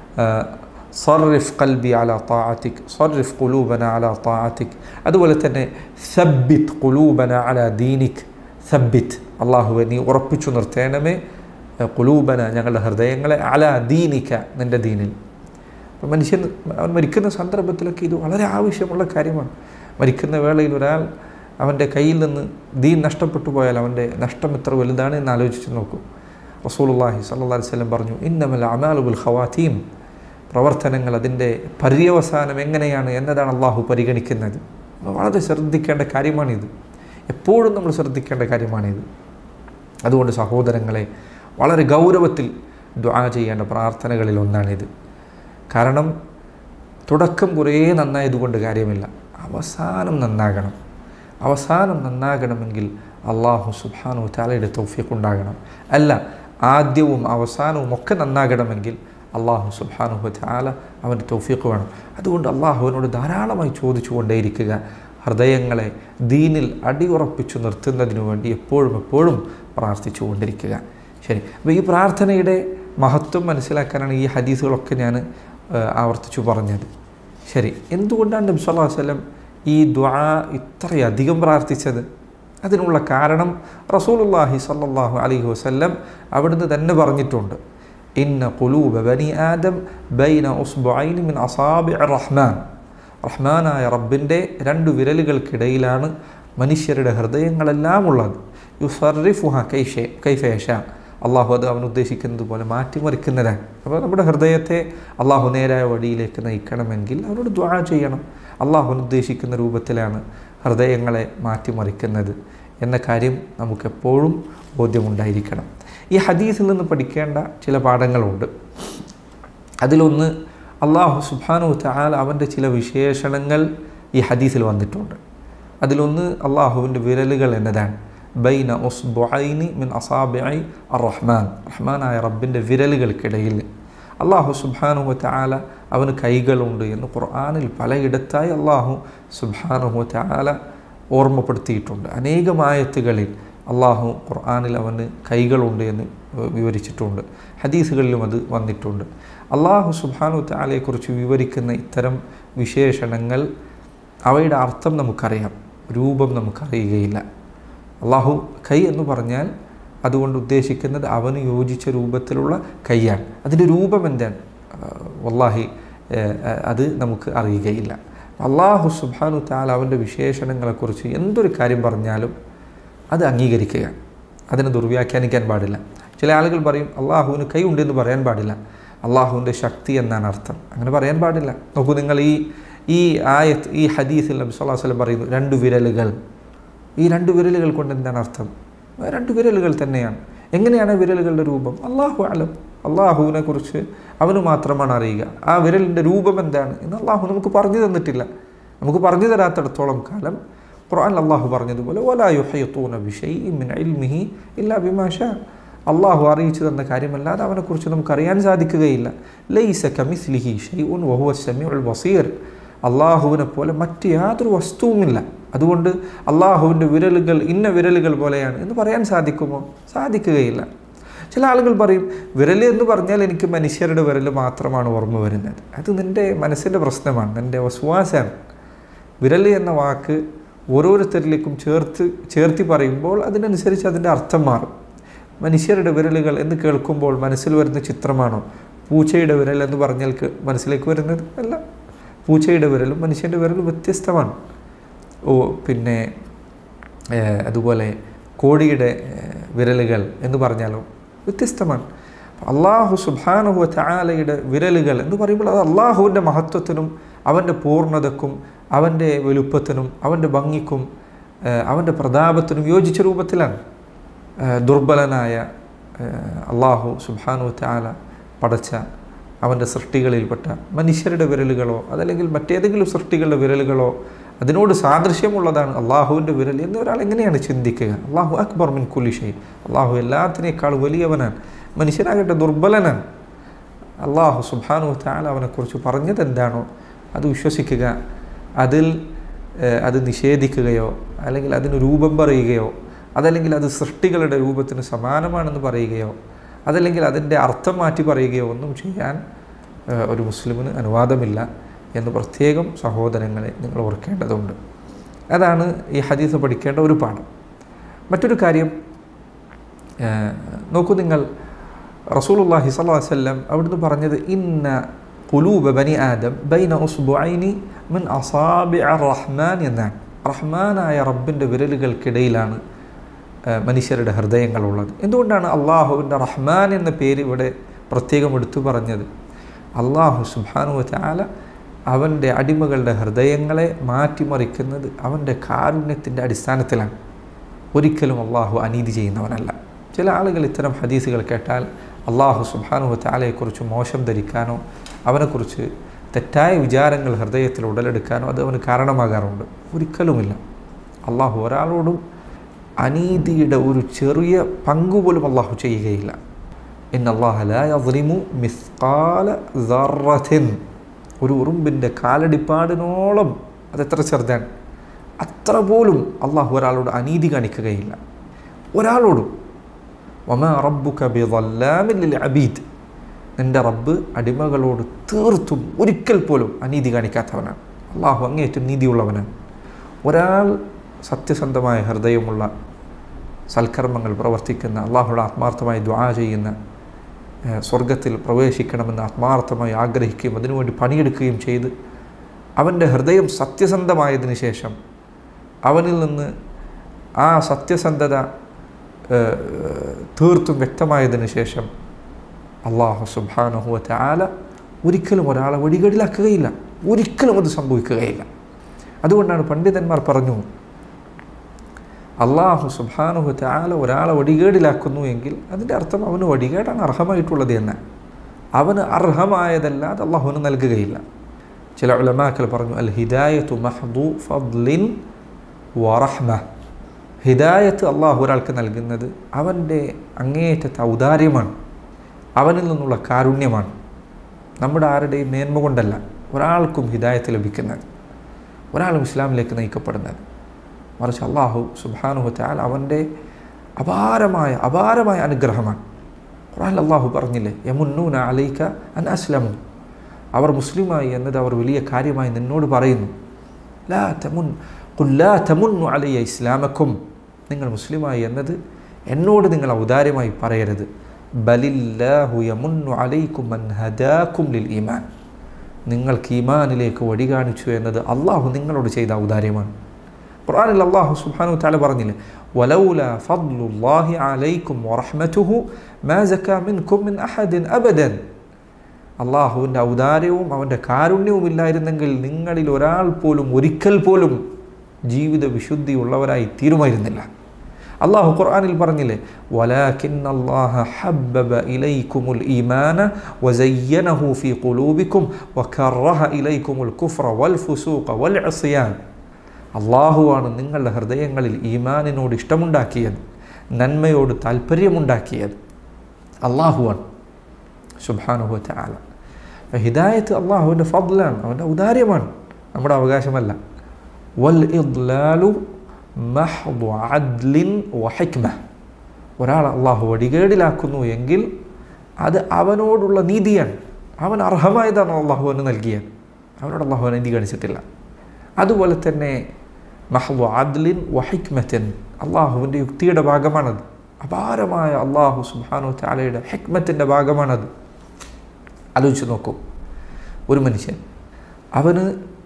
സർറിഫ് കൽബി അല താഅത്തിക് സർറിഫ് കുലൂബന അല താഅത്തിക് അതുപോലെ തന്നെ സബ്ബിത്ത് കുലൂബന അല ദീനിക് സബ്ബിത്ത് അള്ളാഹുവെ നീ ഉറപ്പിച്ചു നിർത്തേണമേ കുലൂബന ഞങ്ങളുടെ ഹൃദയങ്ങളെ അല ദീനിക്ക നിൻ്റെ ദീനിൽ അപ്പം മനുഷ്യൻ അവൻ മരിക്കുന്ന സന്ദർഭത്തിലൊക്കെ ഇത് വളരെ ആവശ്യമുള്ള കാര്യമാണ് മരിക്കുന്ന വേളയിൽ ഒരാൾ അവൻ്റെ കയ്യിൽ നിന്ന് ദീൻ നഷ്ടപ്പെട്ടു പോയാൽ അവൻ്റെ നഷ്ടം എത്ര വലുതാണ് എന്ന് ആലോചിച്ച് നോക്കൂ റസൂലുള്ളാഹി സല്ലല്ലാഹു അലൈഹി വസല്ലം പറഞ്ഞു ഇന്നമൽ അമാലുബുൽ ഖവാത്തീം പ്രവർത്തനങ്ങൾ അതിൻ്റെ പര്യവസാനം എങ്ങനെയാണ് എന്നതാണ് അള്ളാഹു പരിഗണിക്കുന്നത് വളരെ ശ്രദ്ധിക്കേണ്ട കാര്യമാണിത് എപ്പോഴും നമ്മൾ ശ്രദ്ധിക്കേണ്ട കാര്യമാണിത് അതുകൊണ്ട് സഹോദരങ്ങളെ വളരെ ഗൗരവത്തിൽ ദ്വാ ചെയ്യേണ്ട പ്രാർത്ഥനകളിൽ ഒന്നാണിത് കാരണം തുടക്കം കുറേ നന്നായതുകൊണ്ട് കാര്യമില്ല അവസാനം നന്നാകണം അവസാനം നന്നാകണമെങ്കിൽ അള്ളാഹു സുബാനു താലയുടെ തൗഫീഖ് ഉണ്ടാകണം അല്ല ആദ്യവും അവസാനവും ഒക്കെ നന്നാകണമെങ്കിൽ അള്ളാഹു സുബാനുഹു താല അവൻ്റെ തൗഫീഖ് വേണം അതുകൊണ്ട് അള്ളാഹുവിനോട് ധാരാളമായി ചോദിച്ചു കൊണ്ടേയിരിക്കുക ഹൃദയങ്ങളെ ദീനിൽ അടിയുറപ്പിച്ചു നിർത്തുന്നതിനു വേണ്ടി എപ്പോഴും എപ്പോഴും പ്രാർത്ഥിച്ചു കൊണ്ടിരിക്കുക ശരി അപ്പോൾ ഈ പ്രാർത്ഥനയുടെ മഹത്വം മനസ്സിലാക്കാനാണ് ഈ ഹദീസുകളൊക്കെ ഞാൻ ആവർത്തിച്ചു പറഞ്ഞത് ശരി എന്തുകൊണ്ടാണ് നബി സല്ലല്ലാഹു അലൈഹി വസല്ലം ഈ ദ്വാ ഇത്രയധികം പ്രാർത്ഥിച്ചത് അതിനുള്ള കാരണം റസൂലുള്ളാഹി സല്ലല്ലാഹു അലൈഹി വസല്ലം അവിടുന്ന് തന്നെ പറഞ്ഞിട്ടുണ്ട് ഇന്ന ഖുലൂബ ബനി ആദം ബൈന ഉസ്ബുഐനി മിൻ അസാബി റഹ്മാൻ റഹ്മാനായ റബ്ബിൻ്റെ രണ്ട് വിരലുകൾക്കിടയിലാണ് മനുഷ്യരുടെ ഹൃദയങ്ങളെല്ലാം ഉള്ളത് യുസറിഫുഹ കൈഷേ കൈഫേഷ അള്ളാഹു അത് അവൻ ഉദ്ദേശിക്കുന്നത് പോലെ മാറ്റിമറിക്കുന്നതാണ് അപ്പോൾ നമ്മുടെ ഹൃദയത്തെ അള്ളാഹു നേരായ വഴിയിലേക്ക് നയിക്കണമെങ്കിൽ അവനോട് ദ്വാ ചെയ്യണം അള്ളാഹു ഉദ്ദേശിക്കുന്ന രൂപത്തിലാണ് ഹൃദയങ്ങളെ മാറ്റിമറിക്കുന്നത് എന്ന കാര്യം നമുക്കെപ്പോഴും ബോധ്യമുണ്ടായിരിക്കണം ഈ ഹദീസിൽ നിന്ന് പഠിക്കേണ്ട ചില പാഠങ്ങളുണ്ട് അതിലൊന്ന് അള്ളാഹു സുബാനു താൽ അവൻ്റെ ചില വിശേഷണങ്ങൾ ഈ ഹദീസിൽ വന്നിട്ടുണ്ട് അതിലൊന്ന് അള്ളാഹുവിൻ്റെ വിരലുകൾ എന്നതാണ് ബൈന ഉസ്ബുഐനി മിൻ അസാബിഐ അർ റഹ്മാൻ റഹ്മാനായ റബ്ബിൻ്റെ വിരലുകൾക്കിടയിൽ അള്ളാഹു സുബാനുഹു താല അവന് കൈകളുണ്ട് എന്ന് ഖുർആാനിൽ പലയിടത്തായി അള്ളാഹു സുബാനുഹു താല ഓർമ്മപ്പെടുത്തിയിട്ടുണ്ട് അനേകമായത്തുകളിൽ അള്ളാഹു ഖുർആാനിൽ അവന് കൈകളുണ്ട് എന്ന് വിവരിച്ചിട്ടുണ്ട് ഹദീസുകളിലും അത് വന്നിട്ടുണ്ട് അള്ളാഹു സുബാനു താലയെക്കുറിച്ച് വിവരിക്കുന്ന ഇത്തരം വിശേഷണങ്ങൾ അവയുടെ അർത്ഥം നമുക്കറിയാം രൂപം നമുക്കറിയുകയില്ല അള്ളാഹു കൈ എന്ന് പറഞ്ഞാൽ അതുകൊണ്ട് ഉദ്ദേശിക്കുന്നത് അവന് യോജിച്ച രൂപത്തിലുള്ള കൈയാണ് അതിൻ്റെ രൂപം എന്താണ് വല്ലാഹി അത് നമുക്ക് അറിയുകയില്ല അള്ളാഹു സുബാനു താൽ അവൻ്റെ വിശേഷണങ്ങളെക്കുറിച്ച് എന്തൊരു കാര്യം പറഞ്ഞാലും അത് അംഗീകരിക്കുക അതിനെ ദുർവ്യാഖ്യാനിക്കാൻ പാടില്ല ചില ആളുകൾ പറയും അള്ളാഹുവിന് കൈ ഉണ്ടെന്ന് പറയാൻ പാടില്ല അള്ളാഹുവിൻ്റെ ശക്തി എന്നാണ് അർത്ഥം അങ്ങനെ പറയാൻ പാടില്ല നോക്കൂ നിങ്ങൾ ഈ ഈ ആയത്ത് ഈ ഹദീസിൽ നബി സ്വല്ലാ വസ്ലം പറയുന്നു രണ്ട് വിരലുകൾ ഈ രണ്ട് വിരലുകൾ കൊണ്ട് എന്താണ് അർത്ഥം രണ്ട് വിരലുകൾ തന്നെയാണ് എങ്ങനെയാണ് വിരലുകളുടെ രൂപം അള്ളാഹു അലം അള്ളാഹുവിനെ കുറിച്ച് അവന് മാത്രമാണ് അറിയുക ആ വിരലിൻ്റെ രൂപം എന്താണ് എന്ന് അള്ളാഹു നമുക്ക് പറഞ്ഞു തന്നിട്ടില്ല നമുക്ക് പറഞ്ഞു തരാത്തിടത്തോളം കാലം ഖുർആൻ അള്ളാഹു പറഞ്ഞതുപോലെ ഒലായുഹയൂന ബിഷൈ മിൻ ഇൽമിഹി ഇല്ലാ ബിമാഷ അള്ളാഹു അറിയിച്ചു തന്ന കാര്യമല്ലാതെ അവനെക്കുറിച്ച് നമുക്ക് അറിയാൻ സാധിക്കുകയില്ല ലൈസ കമിസ്ലിഹി ഷൈഉൻ വഹുവ സമീഉൽ ബസീർ അള്ളാഹുവിനെ പോലെ മറ്റ് യാതൊരു വസ്തുവുമില്ല അതുകൊണ്ട് അള്ളാഹുവിൻ്റെ വിരലുകൾ ഇന്ന വിരലുകൾ പോലെയാണ് എന്ന് പറയാൻ സാധിക്കുമോ സാധിക്കുകയില്ല ചില ആളുകൾ പറയും വിരൽ എന്ന് പറഞ്ഞാൽ എനിക്ക് മനുഷ്യരുടെ വിരൽ മാത്രമാണ് ഓർമ്മ വരുന്നത് അത് നിൻ്റെ മനസ്സിൻ്റെ പ്രശ്നമാണ് നിൻ്റെ വസ്വാസാണ് വിരൽ എന്ന വാക്ക് ഓരോരുത്തരിലേക്കും ചേർത്ത് ചേർത്തി പറയുമ്പോൾ അതിനനുസരിച്ച് അതിൻ്റെ അർത്ഥം മാറും മനുഷ്യരുടെ വിരലുകൾ എന്ന് കേൾക്കുമ്പോൾ മനസ്സിൽ വരുന്ന ചിത്രമാണോ പൂച്ചയുടെ വിരൽ എന്ന് പറഞ്ഞാൽ മനസ്സിലേക്ക് വരുന്നത് അല്ല പൂച്ചയുടെ വിരലും മനുഷ്യൻ്റെ വിരലും വ്യത്യസ്തമാണ് ഓ പിന്നെ അതുപോലെ കോടിയുടെ വിരലുകൾ എന്ന് പറഞ്ഞാലോ വ്യത്യസ്തമാണ് അള്ളാഹു സുബാനുഹു ചാലയുടെ വിരലുകൾ എന്ന് പറയുമ്പോൾ അത് അള്ളാഹുവിൻ്റെ മഹത്വത്തിനും അവൻ്റെ പൂർണ്ണതക്കും അവൻ്റെ വലുപ്പത്തിനും അവൻ്റെ ഭംഗിക്കും അവൻ്റെ പ്രതാപത്തിനും യോജിച്ച രൂപത്തിലാണ് ദുർബലനായ അള്ളാഹു സുബാനു ചാല പടച്ച അവൻ്റെ സൃഷ്ടികളിൽപ്പെട്ട മനുഷ്യരുടെ വിരലുകളോ അതല്ലെങ്കിൽ മറ്റേതെങ്കിലും സൃഷ്ടികളുടെ വിരലുകളോ അതിനോട് സാദൃശ്യമുള്ളതാണ് അള്ളാഹുവിൻ്റെ വിരൽ എന്ന് ഒരാൾ എങ്ങനെയാണ് ചിന്തിക്കുക അള്ളാഹു അക്ബർ മിൻ കുലിഷൈ അള്ളാഹു എല്ലാത്തിനേക്കാൾ വലിയവനാണ് മനുഷ്യനാകട്ടെ ദുർബലനാണ് അള്ളാഹു സുബാനു താല അവനെക്കുറിച്ച് പറഞ്ഞത് എന്താണോ അത് വിശ്വസിക്കുക അതിൽ അത് നിഷേധിക്കുകയോ അല്ലെങ്കിൽ അതിന് രൂപം പറയുകയോ അതല്ലെങ്കിൽ അത് സൃഷ്ടികളുടെ രൂപത്തിന് സമാനമാണെന്ന് പറയുകയോ അതല്ലെങ്കിൽ അതിൻ്റെ അർത്ഥം മാറ്റി പറയുകയോ ഒന്നും ചെയ്യാൻ ഒരു മുസ്ലിമിന് അനുവാദമില്ല എന്ന് പ്രത്യേകം സഹോദരങ്ങളെ നിങ്ങൾ ഓർക്കേണ്ടതുണ്ട് അതാണ് ഈ ഹദീസ് പഠിക്കേണ്ട ഒരു പാഠം മറ്റൊരു കാര്യം നോക്കൂ നിങ്ങൾ റസൂലുള്ളാഹി സ്വല്ലല്ലാഹു അലൈഹി വസല്ലം അവിടുന്ന് പറഞ്ഞത് ഇന്ന ഖുലൂബ ബനി ആദം ബൈന ഉസ്ബുഐനി മിൻ അസാബിഅ റഹ്മാൻ എന്നാണ് റഹ്മാനായ റബ്ബിൻ്റെ വിരലുകൾക്കിടയിലാണ് മനുഷ്യരുടെ ഹൃദയങ്ങളുള്ളത് എന്തുകൊണ്ടാണ് അള്ളാഹുവിൻ്റെ റഹ്മാൻ എന്ന പേര് ഇവിടെ പ്രത്യേകം എടുത്തു പറഞ്ഞത് അള്ളാഹു സുബാനു ചാല അവൻ്റെ അടിമകളുടെ ഹൃദയങ്ങളെ മാറ്റിമറിക്കുന്നത് അവൻ്റെ കാരുണ്യത്തിൻ്റെ അടിസ്ഥാനത്തിലാണ് ഒരിക്കലും അള്ളാഹു അനീതി ചെയ്യുന്നവനല്ല ചില ആളുകൾ ഇത്തരം ഹദീസുകൾ കേട്ടാൽ അള്ളാഹു സുബാനു ചാലയെക്കുറിച്ച് മോശം ധരിക്കാനോ അവനെക്കുറിച്ച് തെറ്റായ വിചാരങ്ങൾ ഹൃദയത്തിൽ ഉടലെടുക്കാനോ അത് അവന് കാരണമാകാറുണ്ട് ഒരിക്കലുമില്ല അള്ളാഹു ഒരാളോടും അനീതിയുടെ ഒരു ചെറിയ പങ്കുപോലും അള്ളാഹു ചെയ്യുകയില്ല ഇൻ അള്ളാഹലിമു മിസ്കാല ഒരു ഉറുമ്പിൻ്റെ കാലടിപ്പാടിനോളം അതെത്ര ചെറുതാണ് അത്ര പോലും അള്ളാഹു ഒരാളോട് അനീതി കാണിക്കുകയില്ല ഒരാളോടും ഒമ റബ്ബു കബിദല്ലാമില്ല അബീദ് നിൻ്റെ റബ്ബ് അടിമകളോട് തീർത്തും ഒരിക്കൽ പോലും അനീതി കാണിക്കാത്തവനാണ് അള്ളാഹു അങ്ങേയറ്റം നീതിയുള്ളവനാണ് ഒരാൾ സത്യസന്ധമായ ഹൃദയമുള്ള സൽക്കർമ്മങ്ങൾ പ്രവർത്തിക്കുന്ന അള്ളാഹുടെ ആത്മാർത്ഥമായി ദ്വാ ചെയ്യുന്ന സ്വർഗത്തിൽ പ്രവേശിക്കണമെന്ന് ആത്മാർത്ഥമായി ആഗ്രഹിക്കുകയും അതിനുവേണ്ടി പണിയെടുക്കുകയും ചെയ്ത് അവൻ്റെ ഹൃദയം സത്യസന്ധമായതിനു ശേഷം അവനിൽ നിന്ന് ആ സത്യസന്ധത തീർത്തും വ്യക്തമായതിനു ശേഷം അള്ളാഹു സുബാനഹുവറ്റ ആല ഒരിക്കലും ഒരാളെ വഴികളിലാക്കുകയില്ല ഒരിക്കലും അത് സംഭവിക്കുകയില്ല അതുകൊണ്ടാണ് പണ്ഡിതന്മാർ പറഞ്ഞു അള്ളാഹു സുബാനുഹു താല ഒരാളെ വടികേടിലാക്കുന്നു എങ്കിൽ അതിൻ്റെ അർത്ഥം അവന് വടികേടാണ് അർഹമായിട്ടുള്ളത് എന്ന് അവന് അർഹമായതല്ലാതെ അള്ളാഹുവിന് നൽകുകയില്ല ചില ഉലമാക്കൾ പറഞ്ഞു അൽ ഹിദായത്തു മഹദു ഫദ്ലിൻ വറഹ്മ ഹിദായത്ത് അള്ളാഹു ഒരാൾക്ക് നൽകുന്നത് അവൻ്റെ അങ്ങേയറ്റത്തെ ഔദാര്യമാണ് അവനിൽ നിന്നുള്ള കാരുണ്യമാണ് നമ്മുടെ ആരുടെയും മേന്മ കൊണ്ടല്ല ഒരാൾക്കും ഹിദായത്ത് ലഭിക്കുന്നത് ഒരാളും ഇസ്ലാമിലേക്ക് നയിക്കപ്പെടുന്നത് മറിച്ച് അള്ളാഹു സുബാനുഹത്താൽ അവൻ്റെ അപാരമായ അപാരമായ അനുഗ്രഹമാണ് ഖുറാൻ അള്ളാഹു പറഞ്ഞില്ലേ യമുന്നൂന അലൈക്ക അൻ അസ്ലമു അവർ മുസ്ലിമായി എന്നത് അവർ വലിയ കാര്യമായി നിന്നോട് പറയുന്നു ലാ തമുൻ കുല്ലാ തമുന്നു അലയ്യ ഇസ്ലാമക്കും നിങ്ങൾ മുസ്ലിമായി എന്നത് എന്നോട് നിങ്ങൾ ഔദാര്യമായി പറയരുത് ബലില്ലാഹു യമുന്നു അലൈക്കും മൻ ഹദാക്കും ലിൽ ഈമാൻ നിങ്ങൾക്ക് ഈമാനിലേക്ക് വഴി കാണിച്ചു എന്നത് അള്ളാഹു നിങ്ങളോട് ചെയ്ത ഔദാര്യമാണ് ഖുർആനിൽ അള്ളാഹു സുബ്ഹാനഹു തആല പറഞ്ഞില്ലേ വലൗല ഫദ്ലുല്ലാഹി അലൈക്കും വറഹ്മതുഹു മാ സക്കാ മിൻകും മിൻ അഹദിൻ അബദൻ അള്ളാഹുവിൻ്റെ ഔദാര്യവും അവൻ്റെ കാരുണ്യവും ഇല്ലായിരുന്നെങ്കിൽ നിങ്ങളിൽ ഒരാൾ പോലും ഒരിക്കൽ പോലും ജീവിത വിശുദ്ധി ഉള്ളവരായി തീരുമായിരുന്നില്ല അള്ളാഹു ഖുർആനിൽ പറഞ്ഞില്ലേ വലാകിൻ അല്ലാഹ ഹബ്ബബ ഇലൈക്കുമുൽ ഈമാന വസയ്യനഹു ഫീ ഖുലൂബിക്കും വകറഹ ഇലൈക്കുമുൽ കുഫ്ര വൽ ഫുസൂഖ വൽ ഇസ്യാൻ അള്ളാഹുവാണ് നിങ്ങളുടെ ഹൃദയങ്ങളിൽ ഈമാനിനോട് ഇഷ്ടമുണ്ടാക്കിയത് നന്മയോട് താല്പര്യമുണ്ടാക്കിയത് അള്ളാഹുവാണ് സുബാനുഹു ചാല ഹിദായത്ത് അള്ളാഹുവിൻ്റെ ഫضലാണ് അവൻ്റെ ഔദാര്യമാണ് നമ്മുടെ അവകാശമല്ല വൽ ഇദ്ലാലു മഹ്ദു അദ്ലിൻ വഹിക്മ ഒരാൾ അള്ളാഹു വടികേടിലാക്കുന്നു എങ്കിൽ അത് അവനോടുള്ള നീതിയാണ് അവൻ അർഹമായതാണ് അള്ളാഹു അവന് നൽകിയത് അവനോട് അള്ളാഹു നീതി കാണിച്ചിട്ടില്ല അതുപോലെ തന്നെ മഹ്ദു അദ്ലിൻ വഹിക്മത്തൻ അള്ളാഹുവിൻ്റെ യുക്തിയുടെ ഭാഗമാണത് അപാരമായ അള്ളാഹു സുബാനു ചാലയുടെ ഹെക്മത്തിൻ്റെ ഭാഗമാണത് ആലോചിച്ച് നോക്കൂ ഒരു മനുഷ്യൻ അവന്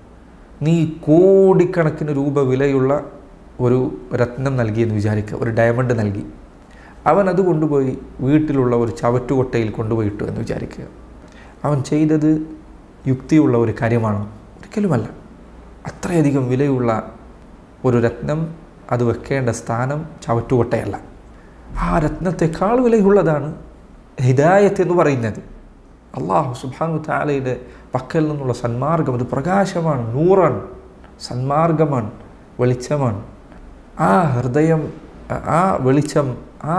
നീ കോടിക്കണക്കിന് രൂപ വിലയുള്ള ഒരു രത്നം നൽകിയെന്ന് വിചാരിക്കുക ഒരു ഡയമണ്ട് നൽകി അവൻ അത് കൊണ്ടുപോയി വീട്ടിലുള്ള ഒരു ചവറ്റുകൊട്ടയിൽ കൊണ്ടുപോയി ഇട്ടു എന്ന് വിചാരിക്കുക അവൻ ചെയ്തത് യുക്തിയുള്ള ഒരു കാര്യമാണോ ഒരിക്കലുമല്ല അത്രയധികം വിലയുള്ള ഒരു രത്നം അത് വെക്കേണ്ട സ്ഥാനം ചവറ്റുകൊട്ടയല്ല ആ രത്നത്തെക്കാൾ വിലയുള്ളതാണ് ഹിദായത്ത് എന്ന് പറയുന്നത് അള്ളാഹു സുബാനു താലയുടെ പക്കൽ നിന്നുള്ള സന്മാർഗം അത് പ്രകാശമാണ് നൂറാണ് സന്മാർഗമാണ് വെളിച്ചമാണ് ആ ഹൃദയം ആ വെളിച്ചം ആ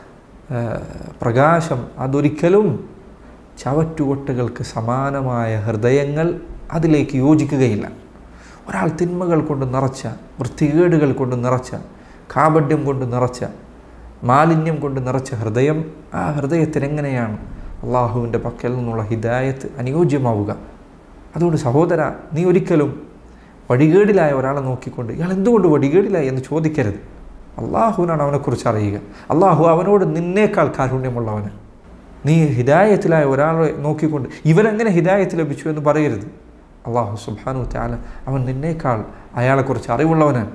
പ്രകാശം അതൊരിക്കലും ചവറ്റുകൊട്ടകൾക്ക് സമാനമായ ഹൃദയങ്ങൾ അതിലേക്ക് യോജിക്കുകയില്ല ഒരാൾ തിന്മകൾ കൊണ്ട് നിറച്ച വൃത്തികേടുകൾ കൊണ്ട് നിറച്ച കാപഡ്യം കൊണ്ട് നിറച്ച മാലിന്യം കൊണ്ട് നിറച്ച ഹൃദയം ആ ഹൃദയത്തിന് എങ്ങനെയാണ് അള്ളാഹുവിൻ്റെ പക്കൽ നിന്നുള്ള ഹിദായത്ത് അനുയോജ്യമാവുക അതുകൊണ്ട് സഹോദര നീ ഒരിക്കലും വടികേടിലായ ഒരാളെ നോക്കിക്കൊണ്ട് ഇയാൾ എന്തുകൊണ്ട് വടികേടിലായി എന്ന് ചോദിക്കരുത് അള്ളാഹുവിനാണ് അവനെക്കുറിച്ച് അറിയുക അള്ളാഹു അവനോട് നിന്നേക്കാൾ കാരുണ്യമുള്ളവന് നീ ഹിദായത്തിലായ ഒരാളെ നോക്കിക്കൊണ്ട് ഇവനെങ്ങനെ ഹിദായത്ത് ലഭിച്ചു എന്ന് പറയരുത് അള്ളാഹു സുബാനു ചാല അവൻ നിന്നേക്കാൾ അയാളെക്കുറിച്ച് അറിവുള്ളവനാണ്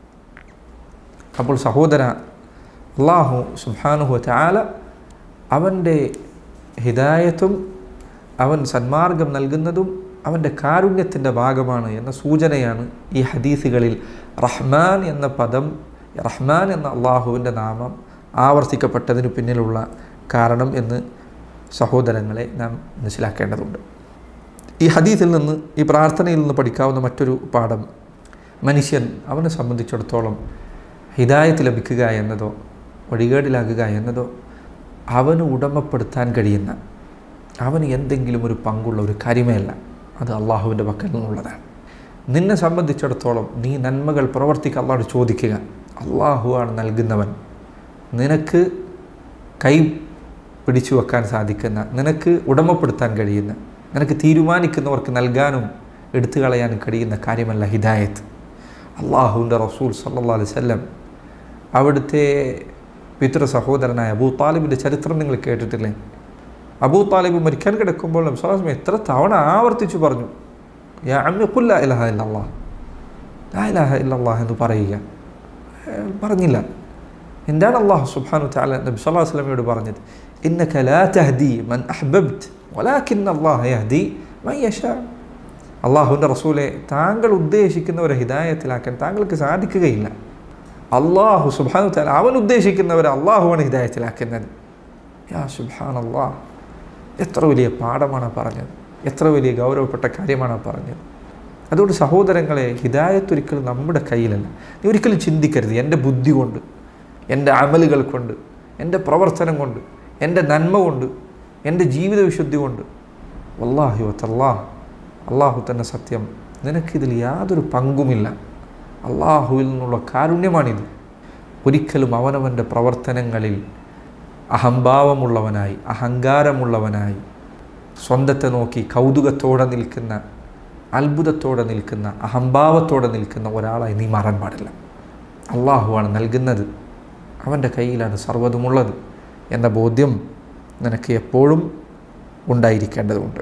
അപ്പോൾ സഹോദര അള്ളാഹു സുബാനുഹു ചാല അവൻ്റെ ഹിദായത്തും അവൻ സന്മാർഗം നൽകുന്നതും അവൻ്റെ കാരുണ്യത്തിൻ്റെ ഭാഗമാണ് എന്ന സൂചനയാണ് ഈ ഹദീസുകളിൽ റഹ്മാൻ എന്ന പദം റഹ്മാൻ എന്ന അള്ളാഹുവിൻ്റെ നാമം ആവർത്തിക്കപ്പെട്ടതിന് പിന്നിലുള്ള കാരണം എന്ന് സഹോദരങ്ങളെ നാം മനസ്സിലാക്കേണ്ടതുണ്ട് ഈ ഹദീസിൽ നിന്ന് ഈ പ്രാർത്ഥനയിൽ നിന്ന് പഠിക്കാവുന്ന മറ്റൊരു പാഠം മനുഷ്യൻ അവനെ സംബന്ധിച്ചിടത്തോളം ഹിദായത്ത് ലഭിക്കുക എന്നതോ വഴികേടിലാകുക എന്നതോ അവന് ഉടമപ്പെടുത്താൻ കഴിയുന്ന അവന് എന്തെങ്കിലും ഒരു പങ്കുള്ള ഒരു കാര്യമേ അല്ല അത് അള്ളാഹുവിൻ്റെ പക്കൽ നിന്നുള്ളതാണ് നിന്നെ സംബന്ധിച്ചിടത്തോളം നീ നന്മകൾ പ്രവർത്തിക്കുക അള്ളാഹോട് ചോദിക്കുക അള്ളാഹുവാണ് നൽകുന്നവൻ നിനക്ക് കൈ പിടിച്ചു വെക്കാൻ സാധിക്കുന്ന നിനക്ക് ഉടമപ്പെടുത്താൻ കഴിയുന്ന നിനക്ക് തീരുമാനിക്കുന്നവർക്ക് നൽകാനും എടുത്തു കളയാനും കഴിയുന്ന കാര്യമല്ല ഹിദായത്ത് അള്ളാഹുവിൻ്റെ റസൂൽ സല്ലാ അലൈവല്ലം അവിടുത്തെ പിതൃ സഹോദരനായ അബൂ താലിബിൻ്റെ ചരിത്രം നിങ്ങൾ കേട്ടിട്ടില്ലേ അബൂ താലിബ് മരിക്കാൻ കിടക്കുമ്പോൾ നബ്സാസ്മ എത്ര തവണ ആവർത്തിച്ചു പറഞ്ഞു യാ അമ്മിക്കുല്ല ഇലഹ ഇല്ലല്ലാ ലാ ഇലഹ ഇല്ലല്ലാഹ് എന്ന് പറയുക പറഞ്ഞില്ല എന്താണ് അള്ളാഹു സുബ്ഹാനു തആല നബി സല്ലല്ലാഹു അലൈഹി വസല്ലമയോട് പറഞ്ഞത് ഇന്നക ലാ തഹ്ദി മൻ അഹ്ബബ്ത് വലാകിൻ അല്ലാഹ യഹ്ദി മൻ യശാ അള്ളാഹുവിൻ്റെ റസൂലെ താങ്കൾ ഉദ്ദേശിക്കുന്നവരെ ഹിദായത്തിലാക്കാൻ താങ്കൾക്ക് സാധിക്കുകയില്ല അള്ളാഹു സുബാനു താല അവൻ ഉദ്ദേശിക്കുന്നവരെ അള്ളാഹുവാണ് ഹിദായത്തിലാക്കുന്നത് യാ സുബാൻ അള്ളാഹ് എത്ര വലിയ പാഠമാണ് പറഞ്ഞത് എത്ര വലിയ ഗൗരവപ്പെട്ട കാര്യമാണ് പറഞ്ഞത് അതുകൊണ്ട് സഹോദരങ്ങളെ ഹിദായത്ത് ഒരിക്കലും നമ്മുടെ കയ്യിലല്ല നീ ഒരിക്കലും ചിന്തിക്കരുത് എൻ്റെ ബുദ്ധി കൊണ്ട് എൻ്റെ അമലുകൾ കൊണ്ട് എൻ്റെ പ്രവർത്തനം കൊണ്ട് എൻ്റെ നന്മ കൊണ്ട് എൻ്റെ ജീവിത വിശുദ്ധി കൊണ്ട് വല്ലാഹി വത്തല്ലാഹ് അള്ളാഹു തന്നെ സത്യം നിനക്കിതിൽ യാതൊരു പങ്കുമില്ല അള്ളാഹുവിൽ നിന്നുള്ള കാരുണ്യമാണിത് ഒരിക്കലും അവനവൻ്റെ പ്രവർത്തനങ്ങളിൽ അഹംഭാവമുള്ളവനായി അഹങ്കാരമുള്ളവനായി സ്വന്തത്തെ നോക്കി കൗതുകത്തോടെ നിൽക്കുന്ന അത്ഭുതത്തോടെ നിൽക്കുന്ന അഹംഭാവത്തോടെ നിൽക്കുന്ന ഒരാളായി നീ മാറാൻ പാടില്ല അള്ളാഹുവാണ് നൽകുന്നത് അവൻ്റെ കയ്യിലാണ് സർവ്വതുമുള്ളത് എന്ന ബോധ്യം നിനക്ക് എപ്പോഴും ഉണ്ടായിരിക്കേണ്ടതുണ്ട്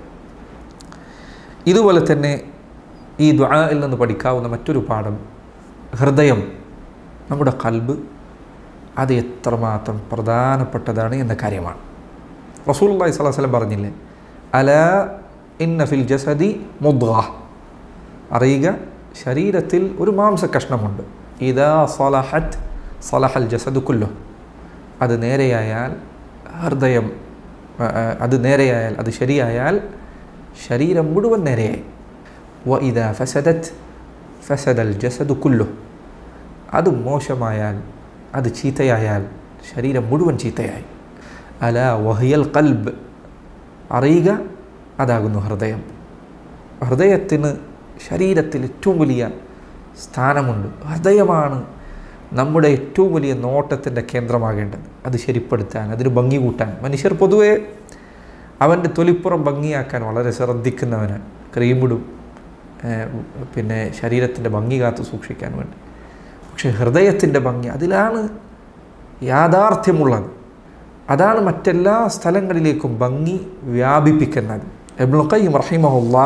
ഇതുപോലെ തന്നെ ഈ ദ്വായിൽ നിന്ന് പഠിക്കാവുന്ന മറ്റൊരു പാഠം ഹൃദയം നമ്മുടെ കൽബ് അത് എത്രമാത്രം പ്രധാനപ്പെട്ടതാണ് എന്ന കാര്യമാണ് റസൂൽ അള്ളഹി സ്വലാഹു വസ്ലം പറഞ്ഞില്ലേ അല ഇന്ന ഫിൽ ജസദി മുദ്ഗ അറിയുക ശരീരത്തിൽ ഒരു മാംസകഷ്ണമുണ്ട് ഇതാ സലഹത്ത് സലഹൽ ജസദ് കുല്ലു അത് നേരെയായാൽ ഹൃദയം ആ, ആ, അത് നേരെയായാൽ അത് ശരിയായാൽ ശരീരം മുഴുവൻ നേരെയായി വ ഇതാ ഫസദത്ത് ഫസദൽ ജസദ് കുല്ലു അത് മോശമായാൽ അത് ചീത്തയായാൽ ശരീരം മുഴുവൻ ചീത്തയായി അല വഹിയൽ കൽബ് അറിയുക അതാകുന്നു ഹൃദയം ഹൃദയത്തിന് ശരീരത്തിൽ ഏറ്റവും വലിയ സ്ഥാനമുണ്ട് ഹൃദയമാണ് നമ്മുടെ ഏറ്റവും വലിയ നോട്ടത്തിൻ്റെ കേന്ദ്രമാകേണ്ടത് അത് ശരിപ്പെടുത്താൻ അതിന് ഭംഗി കൂട്ടാൻ മനുഷ്യർ പൊതുവേ അവൻ്റെ തൊലിപ്പുറം ഭംഗിയാക്കാൻ വളരെ ശ്രദ്ധിക്കുന്നവനാണ് ക്രീമിടും ഏഹ് പിന്നെ ശരീരത്തിൻ്റെ ഭംഗി കാത്തു സൂക്ഷിക്കാൻ വേണ്ടി പക്ഷേ ഹൃദയത്തിൻ്റെ ഭംഗി അതിലാണ് യാഥാർത്ഥ്യമുള്ളത് അതാണ് മറ്റെല്ലാ സ്ഥലങ്ങളിലേക്കും ഭംഗി വ്യാപിപ്പിക്കുന്നത് എബ്നുൽ ഖയ്യിം റഹിമഹുല്ല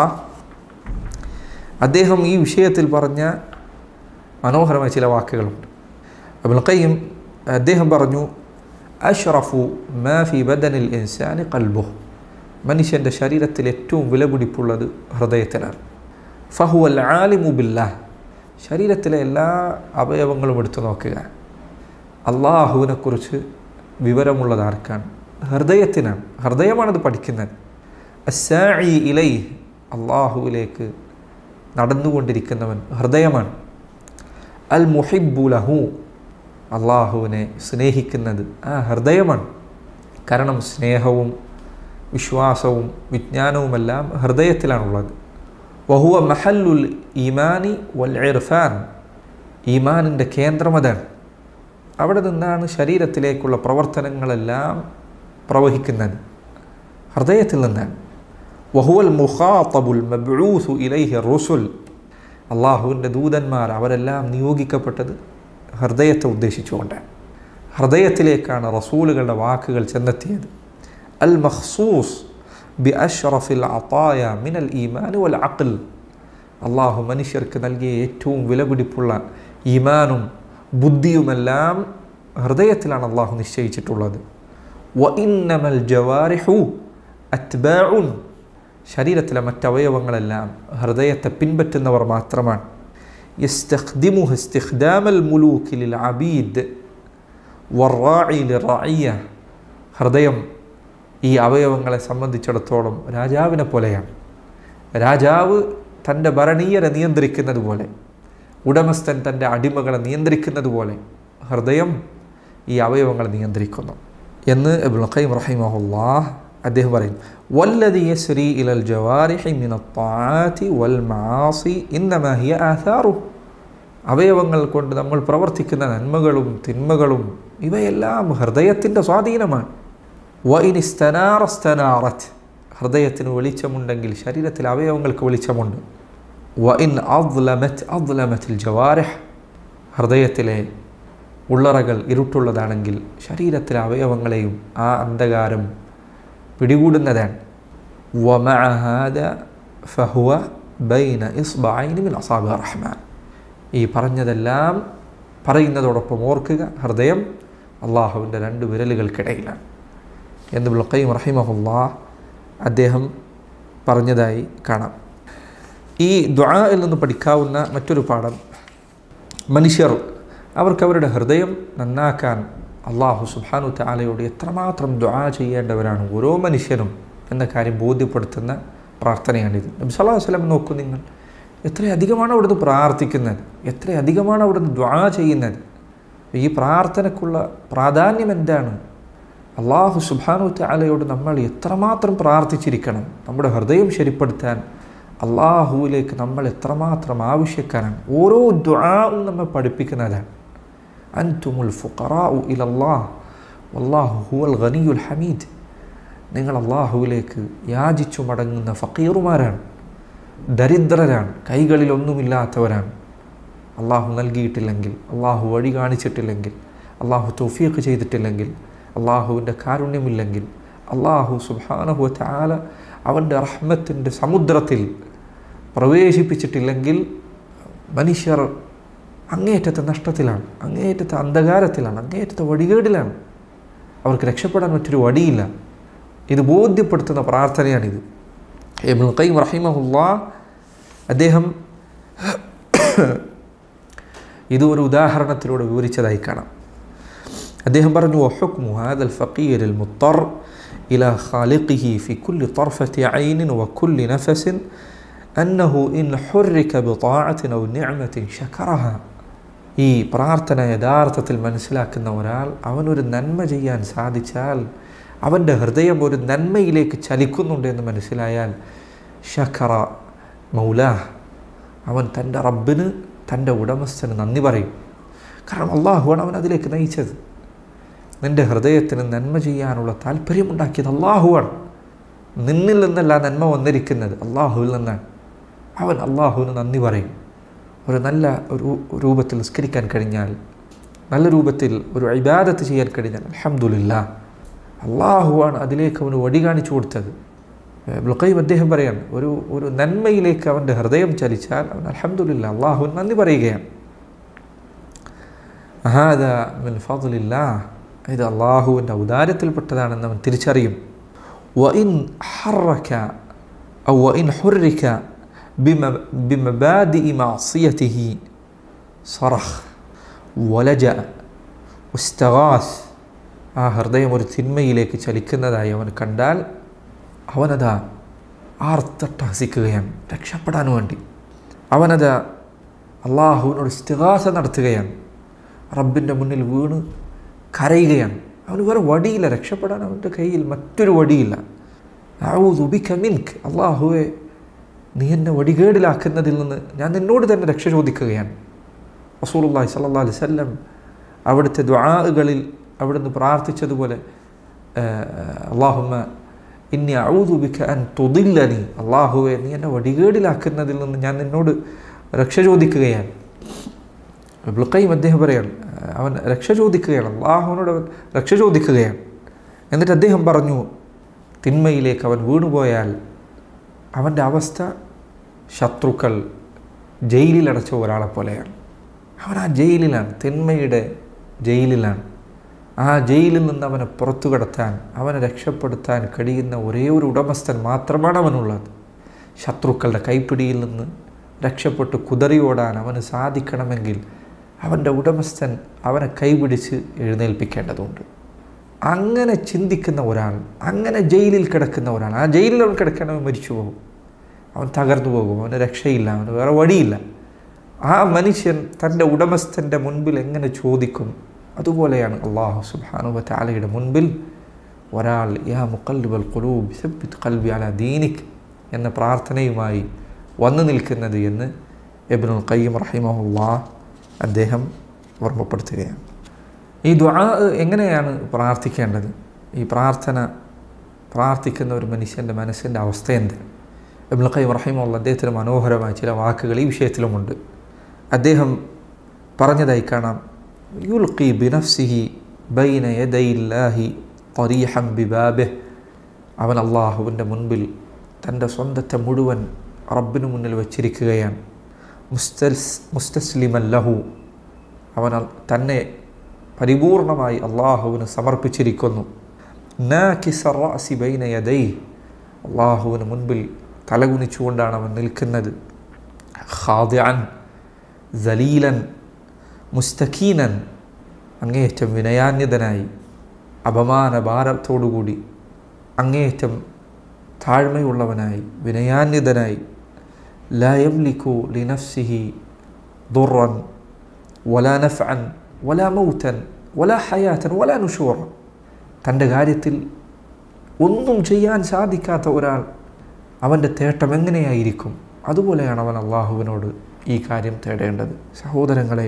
അദ്ദേഹം ഈ വിഷയത്തിൽ പറഞ്ഞ മനോഹരമായ ചില വാക്കുകളുണ്ട് അബ്നുൽ ഖയ്യിം അദ്ദേഹം പറഞ്ഞു അഷ്റഫു മാ ഫി ബദനിൽ ഇൻസാനി കൽബു മനുഷ്യൻ്റെ ശരീരത്തിൽ ഏറ്റവും വിലപിടിപ്പുള്ളത് ഹൃദയത്തിലാണ് ഫഹു അൽ ആലിമു ബില്ലാഹ് ശരീരത്തിലെ എല്ലാ അവയവങ്ങളും എടുത്തു നോക്കുക അള്ളാഹുവിനെക്കുറിച്ച് വിവരമുള്ളത് ആർക്കാണ് ഹൃദയത്തിനാണ് ഹൃദയമാണത് പഠിക്കുന്നത് അസായി ഇലൈ അള്ളാഹുവിലേക്ക് നടന്നുകൊണ്ടിരിക്കുന്നവൻ ഹൃദയമാണ് അൽ മുഹിബു ലഹു അള്ളാഹുവിനെ സ്നേഹിക്കുന്നത് ആ ഹൃദയമാണ് കാരണം സ്നേഹവും വിശ്വാസവും വിജ്ഞാനവുമെല്ലാം ഹൃദയത്തിലാണുള്ളത് വഹുവ മഹല്ലുൽ ഈമാനി വൽ ഇർഫാൻ ഈമാനിൻ്റെ കേന്ദ്രം അതാണ് അവിടെ നിന്നാണ് ശരീരത്തിലേക്കുള്ള പ്രവർത്തനങ്ങളെല്ലാം പ്രവഹിക്കുന്നത് ഹൃദയത്തിൽ നിന്നാണ് വഹുവൽ മുഖാത്തബുൽ മബ്ഊസു ഇലൈഹി റുസുൽ അള്ളാഹുവിൻ്റെ ദൂതന്മാർ അവരെല്ലാം നിയോഗിക്കപ്പെട്ടത് ഹൃദയത്തെ ഉദ്ദേശിച്ചുകൊണ്ടാണ് ഹൃദയത്തിലേക്കാണ് റസൂലുകളുടെ വാക്കുകൾ ചെന്നെത്തിയത് അൽ മഖ്സൂസ് ബി അഷ്റഫിൽ അത്തായ മിനൽ ഈമാൻ വൽ അഖിൽ അള്ളാഹു മനുഷ്യർക്ക് നൽകിയ ഏറ്റവും വിലപിടിപ്പുള്ള ഈമാനും ബുദ്ധിയുമെല്ലാം ഹൃദയത്തിലാണ് അള്ളാഹു നിശ്ചയിച്ചിട്ടുള്ളത് വ ഇന്നമൽ ജവാരിഹു അത്ബാഉൻ ശരീരത്തിലെ മറ്റവയവങ്ങളെല്ലാം ഹൃദയത്തെ പിൻപറ്റുന്നവർ മാത്രമാണ് യസ്തഖ്ദിമുഹു ഇസ്തിഖ്ദാമൽ മുലൂക്കി ലിൽ അബീദ് വറാഇ ലിറഇയ ഹൃദയം ഈ അവയവങ്ങളെ സംബന്ധിച്ചിടത്തോളം രാജാവിനെ പോലെയാണ് രാജാവ് തൻ്റെ ഭരണീയരെ നിയന്ത്രിക്കുന്നത് പോലെ ഉടമസ്ഥൻ തൻ്റെ അടിമകളെ നിയന്ത്രിക്കുന്നത് പോലെ ഹൃദയം ഈ അവയവങ്ങളെ നിയന്ത്രിക്കുന്നു എന്ന് ഇബ്നുൽ ഖയ്യിം റഹിമഹുല്ലാഹ് അദ്ദേഹം പറയും വല്ലതി യസ്രി ഇലൽ ജവാരിഹി മിന ത്വാഅതി വൽ മആസി ഇന്നമാ ഹിയ ആഥാറു അവയവങ്ങൾ കൊണ്ട് നമ്മൾ പ്രവർത്തിക്കുന്ന നന്മകളും തിന്മകളും ഇവയെല്ലാം ഹൃദയത്തിൻ്റെ സ്വാധീനമാണ് വ ഇനിസ്തനാറസ്തനാറത്ത് ഹൃദയത്തിന് വെളിച്ചമുണ്ടെങ്കിൽ ശരീരത്തിലെ അവയവങ്ങൾക്ക് വെളിച്ചമുണ്ട് വ ഇൻ അദ്ലമത് അദ്ലമത്തിൽ ജവാരഹ് ഹൃദയത്തിലെ ഉള്ളറകൾ ഇരുട്ടുള്ളതാണെങ്കിൽ ശരീരത്തിലെ അവയവങ്ങളെയും ആ അന്ധകാരം പിടികൂടുന്നതാണ് ومع هذا فهو بين إصبعين من أصابع الرحمن ഈ പറഞ്ഞതെല്ലാം പറയുന്നതോടൊപ്പം ഓർക്കുക ഹൃദയം അള്ളാഹുവിൻ്റെ രണ്ട് വിരലുകൾക്കിടയിലാണ് എന്ന് ബുൽഖയും റഹിമഹുല്ലാ അദ്ദേഹം പറഞ്ഞതായി കാണാം ഈ ദ്വായിൽ നിന്ന് പഠിക്കാവുന്ന മറ്റൊരു പാഠം മനുഷ്യർ അവർക്ക് അവരുടെ ഹൃദയം നന്നാക്കാൻ അള്ളാഹു സുബാനു താലയോട് എത്രമാത്രം ദ്വാ ചെയ്യേണ്ടവരാണ് ഓരോ മനുഷ്യനും എന്ന കാര്യം ബോധ്യപ്പെടുത്തുന്ന പ്രാർത്ഥനയാണിത് നബി സല്ലല്ലാഹു അലൈഹി വസല്ലം നോക്കൂ നിങ്ങൾ എത്രയധികമാണ് അവിടുന്ന് പ്രാർത്ഥിക്കുന്നത് എത്രയധികമാണ് അവിടുന്ന് ദ്വാ ചെയ്യുന്നത് ഈ പ്രാർത്ഥനയ്ക്കുള്ള പ്രാധാന്യം എന്താണ് അള്ളാഹു സുബാനു താലയോട് നമ്മൾ എത്രമാത്രം പ്രാർത്ഥിച്ചിരിക്കണം നമ്മുടെ ഹൃദയം ശരിപ്പെടുത്താൻ അള്ളാഹുവിലേക്ക് നമ്മൾ എത്രമാത്രം ആവശ്യക്കാരാണ് ഓരോ ദ്വാവും നമ്മെ പഠിപ്പിക്കുന്നതാണ് അൻതുമുൽ ഫുഖറാഉ ഇലല്ലാഹ് വല്ലാഹു ഹുവൽ ഖനിയുൽ ഹമീദ് നിങ്ങൾ അള്ളാഹുവിലേക്ക് യാചിച്ചു മടങ്ങുന്ന ഫക്കീറുമാരാണ് ദരിദ്രരാണ് കൈകളിലൊന്നുമില്ലാത്തവരാണ് അള്ളാഹു നൽകിയിട്ടില്ലെങ്കിൽ അള്ളാഹു വഴി കാണിച്ചിട്ടില്ലെങ്കിൽ അള്ളാഹു തൗഫീഖ് ചെയ്തിട്ടില്ലെങ്കിൽ അള്ളാഹുവിൻ്റെ കാരുണ്യമില്ലെങ്കിൽ അള്ളാഹു സുബാനഹു താല അവൻ്റെ റഹ്മത്തിൻ്റെ സമുദ്രത്തിൽ പ്രവേശിപ്പിച്ചിട്ടില്ലെങ്കിൽ മനുഷ്യർ അങ്ങേയറ്റത്തെ നഷ്ടത്തിലാണ് അങ്ങേയറ്റത്തെ അന്ധകാരത്തിലാണ് അങ്ങേയറ്റത്തെ വഴികേടിലാണ് അവർക്ക് രക്ഷപ്പെടാൻ മറ്റൊരു വഴിയില്ല ഇത് ബോധ്യപ്പെടുത്തുന്ന പ്രാർത്ഥനയാണിത് എബുൽ ഖൈം റഹിമഹുല്ല അദ്ദേഹം ഇത് ഒരു ഉദാഹരണത്തിലൂടെ വിവരിച്ചതായി കാണാം അദ്ദേഹം പറഞ്ഞു وحكم هذا الفقير المضطر إلى خالقه في كل طرفة عين وكل نفس أنه إن حرك بطاعة أو نعمة شكرها ഈ പ്രാർത്ഥന യഥാർത്ഥത്തിൽ മനസ്സിലാക്കുന്ന ഒരാൾ അവനൊരു നന്മ ചെയ്യാൻ സാധിച്ചാൽ അവൻ്റെ ഹൃദയം ഒരു നന്മയിലേക്ക് ചലിക്കുന്നുണ്ട് എന്ന് മനസ്സിലായാൽ ഷഖറ മൗലാഹ് അവൻ തൻ്റെ റബ്ബിന് തൻ്റെ ഉടമസ്ഥന് നന്ദി പറയും കാരണം അള്ളാഹുവാണ് അവൻ അതിലേക്ക് നയിച്ചത് നിൻ്റെ ഹൃദയത്തിന് നന്മ ചെയ്യാനുള്ള താല്പര്യമുണ്ടാക്കിയത് അള്ളാഹുവാണ് നിന്നിൽ നിന്നല്ല ആ നന്മ വന്നിരിക്കുന്നത് അള്ളാഹുവിൽ നിന്നാണ് അവൻ അള്ളാഹുവിന് നന്ദി പറയും ഒരു നല്ല ഒരു രൂപത്തിൽ നിസ്കരിക്കാൻ കഴിഞ്ഞാൽ നല്ല രൂപത്തിൽ ഒരു ഇബാദത്ത് ചെയ്യാൻ കഴിഞ്ഞാൽ അലഹമുല്ല അള്ളാഹുവാണ് അതിലേക്ക് അവന് വഴി കാണിച്ചു കൊടുത്തത് ബ്ലുക്കൈം അദ്ദേഹം പറയാണ് ഒരു ഒരു നന്മയിലേക്ക് അവൻ്റെ ഹൃദയം ചലിച്ചാൽ അവൻ അലഹമുല്ല അള്ളാഹുവിന് നന്ദി പറയുകയാണ് അഹാദ മിൻ ഫضലില്ല ഇത് അള്ളാഹുവിൻ്റെ ഔദാര്യത്തിൽപ്പെട്ടതാണെന്ന് അവൻ തിരിച്ചറിയും وإن حرك أو وإن حرك بمبادئ معصيته صرخ ولجأ واستغاث ആ ഹൃദയം ഒരു തിന്മയിലേക്ക് ചലിക്കുന്നതായി അവൻ കണ്ടാൽ അവനതാ ആർത്തട്ടഹസിക്കുകയാണ് രക്ഷപ്പെടാൻ വേണ്ടി അവനത് അള്ളാഹുവിനോട് സ്ഥികാസ നടത്തുകയാണ് റബ്ബിൻ്റെ മുന്നിൽ വീണ് കരയുകയാണ് അവന് വേറെ വടിയില്ല രക്ഷപ്പെടാൻ അവൻ്റെ കയ്യിൽ മറ്റൊരു വടിയില്ല ഔദുബിക്ക മിൻക് അള്ളാഹുവെ നീ എന്നെ വടികേടിലാക്കുന്നതിൽ നിന്ന് ഞാൻ നിന്നോട് തന്നെ രക്ഷ ചോദിക്കുകയാണ് റസൂലുള്ളാഹി സ്വല്ലല്ലാഹി അലൈഹി വസല്ലം അവിടുത്തെ ദ്വാകളിൽ അവിടുന്ന് പ്രാർത്ഥിച്ചതുപോലെ അള്ളാഹുമ്മ ഇന്നി ഔദുബിക്ക അൻ തുതില്ലനി അള്ളാഹുവെ നീ എന്നെ വടികേടിലാക്കുന്നതിൽ നിന്ന് ഞാൻ നിന്നോട് രക്ഷ ചോദിക്കുകയാണ് ബ്ലുക്കൈം അദ്ദേഹം പറയാണ് അവൻ രക്ഷ ചോദിക്കുകയാണ് അള്ളാഹുവിനോട് അവൻ രക്ഷ ചോദിക്കുകയാണ് എന്നിട്ട് അദ്ദേഹം പറഞ്ഞു തിന്മയിലേക്ക് അവൻ വീണുപോയാൽ അവൻ്റെ അവസ്ഥ ശത്രുക്കൾ ജയിലിലടച്ച ഒരാളെ പോലെയാണ് അവൻ ആ ജയിലിലാണ് തിന്മയുടെ ജയിലിലാണ് ആ ജയിലിൽ നിന്ന് അവനെ പുറത്തു കടത്താൻ അവനെ രക്ഷപ്പെടുത്താൻ കഴിയുന്ന ഒരേ ഒരു ഉടമസ്ഥൻ മാത്രമാണ് അവനുള്ളത് ശത്രുക്കളുടെ കൈപ്പിടിയിൽ നിന്ന് രക്ഷപ്പെട്ട് കുതറിയോടാൻ അവന് സാധിക്കണമെങ്കിൽ അവൻ്റെ ഉടമസ്ഥൻ അവനെ കൈപിടിച്ച് എഴുന്നേൽപ്പിക്കേണ്ടതുണ്ട് അങ്ങനെ ചിന്തിക്കുന്ന ഒരാൾ അങ്ങനെ ജയിലിൽ കിടക്കുന്ന ഒരാൾ ആ ജയിലിൽ അവൻ കിടക്കണവൻ മരിച്ചു പോകും അവൻ തകർന്നു പോകും അവന് രക്ഷയില്ല അവന് വേറെ വഴിയില്ല ആ മനുഷ്യൻ തൻ്റെ ഉടമസ്ഥൻ്റെ മുൻപിൽ എങ്ങനെ ചോദിക്കും അതുപോലെയാണ് അള്ളാഹു സുബാനുബ താലയുടെ മുൻപിൽ ഒരാൾ യാ മുക്കല്ലുബൽ കുലൂബ് സബ്ബിത് കൽബി അല ദീനിക് എന്ന പ്രാർത്ഥനയുമായി വന്നു നിൽക്കുന്നത് എന്ന് എബിനുൽ ഖയ്യം റഹിമഹുല്ലാ അദ്ദേഹം ഓർമ്മപ്പെടുത്തുകയാണ് ഈ ദ്വാ എങ്ങനെയാണ് പ്രാർത്ഥിക്കേണ്ടത് ഈ പ്രാർത്ഥന പ്രാർത്ഥിക്കുന്ന ഒരു മനുഷ്യൻ്റെ മനസ്സിൻ്റെ അവസ്ഥ എന്ത് എബിനുൽ ഖയ്യം റഹിമുള്ള അദ്ദേഹത്തിന് മനോഹരമായ ചില വാക്കുകൾ ഈ വിഷയത്തിലുമുണ്ട് അദ്ദേഹം പറഞ്ഞതായി കാണാം യുൽഖി ബിനഫ്സിഹി ബൈന യദൈല്ലാഹി ഖരീഹം ബിബാബിഹ് അവൻ അള്ളാഹുവിൻ്റെ മുൻപിൽ തൻ്റെ സ്വന്തത്തെ മുഴുവൻ റബ്ബിന് മുന്നിൽ വച്ചിരിക്കുകയാണ് മുസ്തസ് മുസ്തസ്ലിമൻ ലഹു അവൻ തന്നെ പരിപൂർണമായി അള്ളാഹുവിന് സമർപ്പിച്ചിരിക്കുന്നു നാക്കിസി ബൈന യദൈ അള്ളാഹുവിന് മുൻപിൽ തലകുനിച്ചുകൊണ്ടാണ് അവൻ നിൽക്കുന്നത് ഖാദിഅൻ സലീലൻ മുസ്തഖീനൻ അങ്ങേയറ്റം വിനയാന്യതനായി അപമാന ഭാരത്തോടുകൂടി അങ്ങേയറ്റം താഴ്മയുള്ളവനായി വിനയാന്യതനായി لا يملك لنفسه ضرا ولا نفعا ولا موتا ولا حياة ولا نشورا തൻ്റെ കാര്യത്തിൽ ഒന്നും ചെയ്യാൻ സാധിക്കാത്ത ഒരാൾ അവൻ്റെ തേട്ടം എങ്ങനെയായിരിക്കും അതുപോലെയാണ് അവൻ അള്ളാഹുവിനോട് ഈ കാര്യം തേടേണ്ടത് സഹോദരങ്ങളെ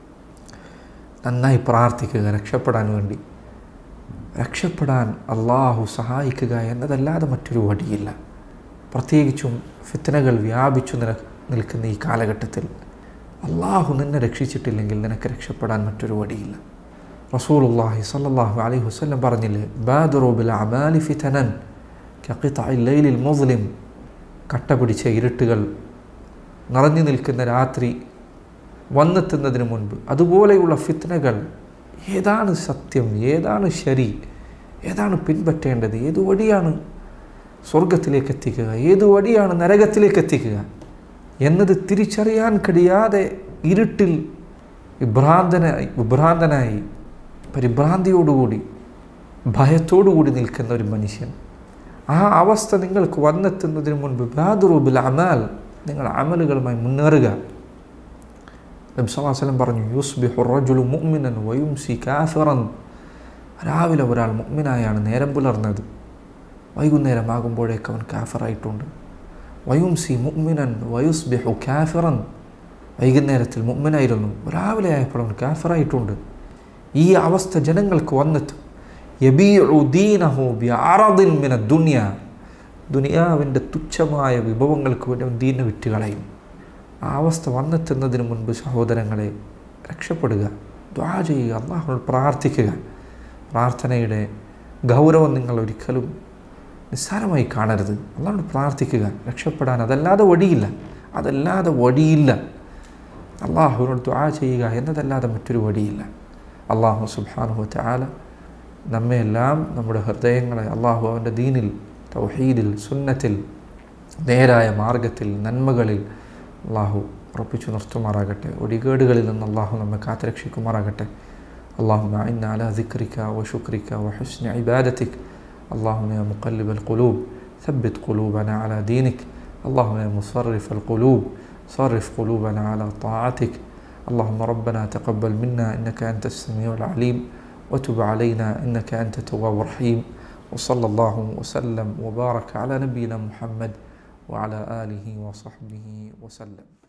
നന്നായി പ്രാർത്ഥിക്കുക രക്ഷപ്പെടാൻ വേണ്ടി രക്ഷപ്പെടാൻ അള്ളാഹു സഹായിക്കുക എന്നതല്ലാതെ മറ്റൊരു വഴിയില്ല പ്രത്യേകിച്ചും ഫിത്തനകൾ വ്യാപിച്ചു നില നിൽക്കുന്ന ഈ കാലഘട്ടത്തിൽ അള്ളാഹു നിന്നെ രക്ഷിച്ചിട്ടില്ലെങ്കിൽ നിനക്ക് രക്ഷപ്പെടാൻ മറ്റൊരു വഴിയില്ല റസൂലുള്ളാഹി സല്ലല്ലാഹു അലൈഹി വസല്ലം പറഞ്ഞില്ലേ ബാദറു ബിൽ അമാലി ഫിതനൻ കഖിതഇൽ ലൈലിൽ മുസ്ലിം കട്ട പിടിച്ച ഇരുട്ടുകൾ നിറഞ്ഞു നിൽക്കുന്ന രാത്രി വന്നെത്തുന്നതിന് മുൻപ് അതുപോലെയുള്ള ഫിത്നകൾ ഏതാണ് സത്യം ഏതാണ് ശരി ഏതാണ് പിൻപറ്റേണ്ടത് ഏതു വഴിയാണ് സ്വർഗത്തിലേക്ക് എത്തിക്കുക ഏതു വഴിയാണ് നരകത്തിലേക്ക് എത്തിക്കുക എന്നത് തിരിച്ചറിയാൻ കഴിയാതെ ഇരുട്ടിൽ വിഭ്രാന്തനായി വിഭ്രാന്തനായി പരിഭ്രാന്തിയോടുകൂടി ഭയത്തോടുകൂടി നിൽക്കുന്ന ഒരു മനുഷ്യൻ ആ അവസ്ഥ നിങ്ങൾക്ക് വന്നെത്തുന്നതിന് മുൻപ് ബാദുറൂബിൽ അമാൽ നിങ്ങൾ അമലുകളുമായി മുന്നേറുക നബി സല്ലാസ്ലം പറഞ്ഞു യൂസ്ബിഹു റജുലു മുഅ്മിനൻ വയുംസി കാഫിറൻ രാവിലെ ഒരാൾ മുഅ്മിനായാണ് നേരം പുലർന്നത് വൈകുന്നേരമാകുമ്പോഴേക്ക് അവൻ കാഫറായിട്ടുണ്ട് വയുംസി മുഅ്മിനൻ വയുസ്ബിഹു കാഫിറൻ വൈകുന്നേരത്തിൽ മുഅ്മിനായിരുന്നു രാവിലെ ആയപ്പോൾ അവൻ കാഫറായിട്ടുണ്ട് ഈ അവസ്ഥ ജനങ്ങൾക്ക് വന്നെത്തും യബീഉ ദീനഹു ബിഅറദിൻ മിന ദുനിയ ദുനിയാവിൻ്റെ തുച്ഛമായ വിഭവങ്ങൾക്ക് വേണ്ടി അവൻ ദീന വിറ്റ് കളയും ആ അവസ്ഥ വന്നെത്തുന്നതിന് മുൻപ് സഹോദരങ്ങളെ രക്ഷപ്പെടുക ദ്വാ ചെയ്യുക അള്ളാഹുനോട് പ്രാർത്ഥിക്കുക പ്രാർത്ഥനയുടെ ഗൗരവം നിങ്ങൾ ഒരിക്കലും നിസ്സാരമായി കാണരുത് അള്ളാഹോട് പ്രാർത്ഥിക്കുക രക്ഷപ്പെടാൻ അതല്ലാതെ വഴിയില്ല അതല്ലാതെ വഴിയില്ല അള്ളാഹുവിനോട് ദ്വാ ചെയ്യുക എന്നതല്ലാതെ മറ്റൊരു വഴിയില്ല അള്ളാഹു സുബാനുഹു ചാല നമ്മയെല്ലാം നമ്മുടെ ഹൃദയങ്ങളെ അള്ളാഹു അവൻ്റെ ദീനിൽ തൗഹീദിൽ സുന്നത്തിൽ നേരായ മാർഗത്തിൽ നന്മകളിൽ അള്ളാഹു ഉറപ്പിച്ചു നിർത്തുമാറാകട്ടെ ഒടികേടുകളിൽ നിന്ന് അള്ളാഹു നമ്മെ കാത്തുരക്ഷിക്കുമാറാകട്ടെ اللهم أعنا على ذكرك وشكرك وحسن عبادتك اللهم يا مقلب القلوب ثبت قلوبنا على دينك اللهم يا مصرف القلوب صرف قلوبنا على طاعتك اللهم ربنا تقبل منا إنك أنت السميع العليم وتب علينا إنك أنت التواب الرحيم وصلى الله وسلم وبارك على نبينا محمد وعلى آله وصحبه وسلم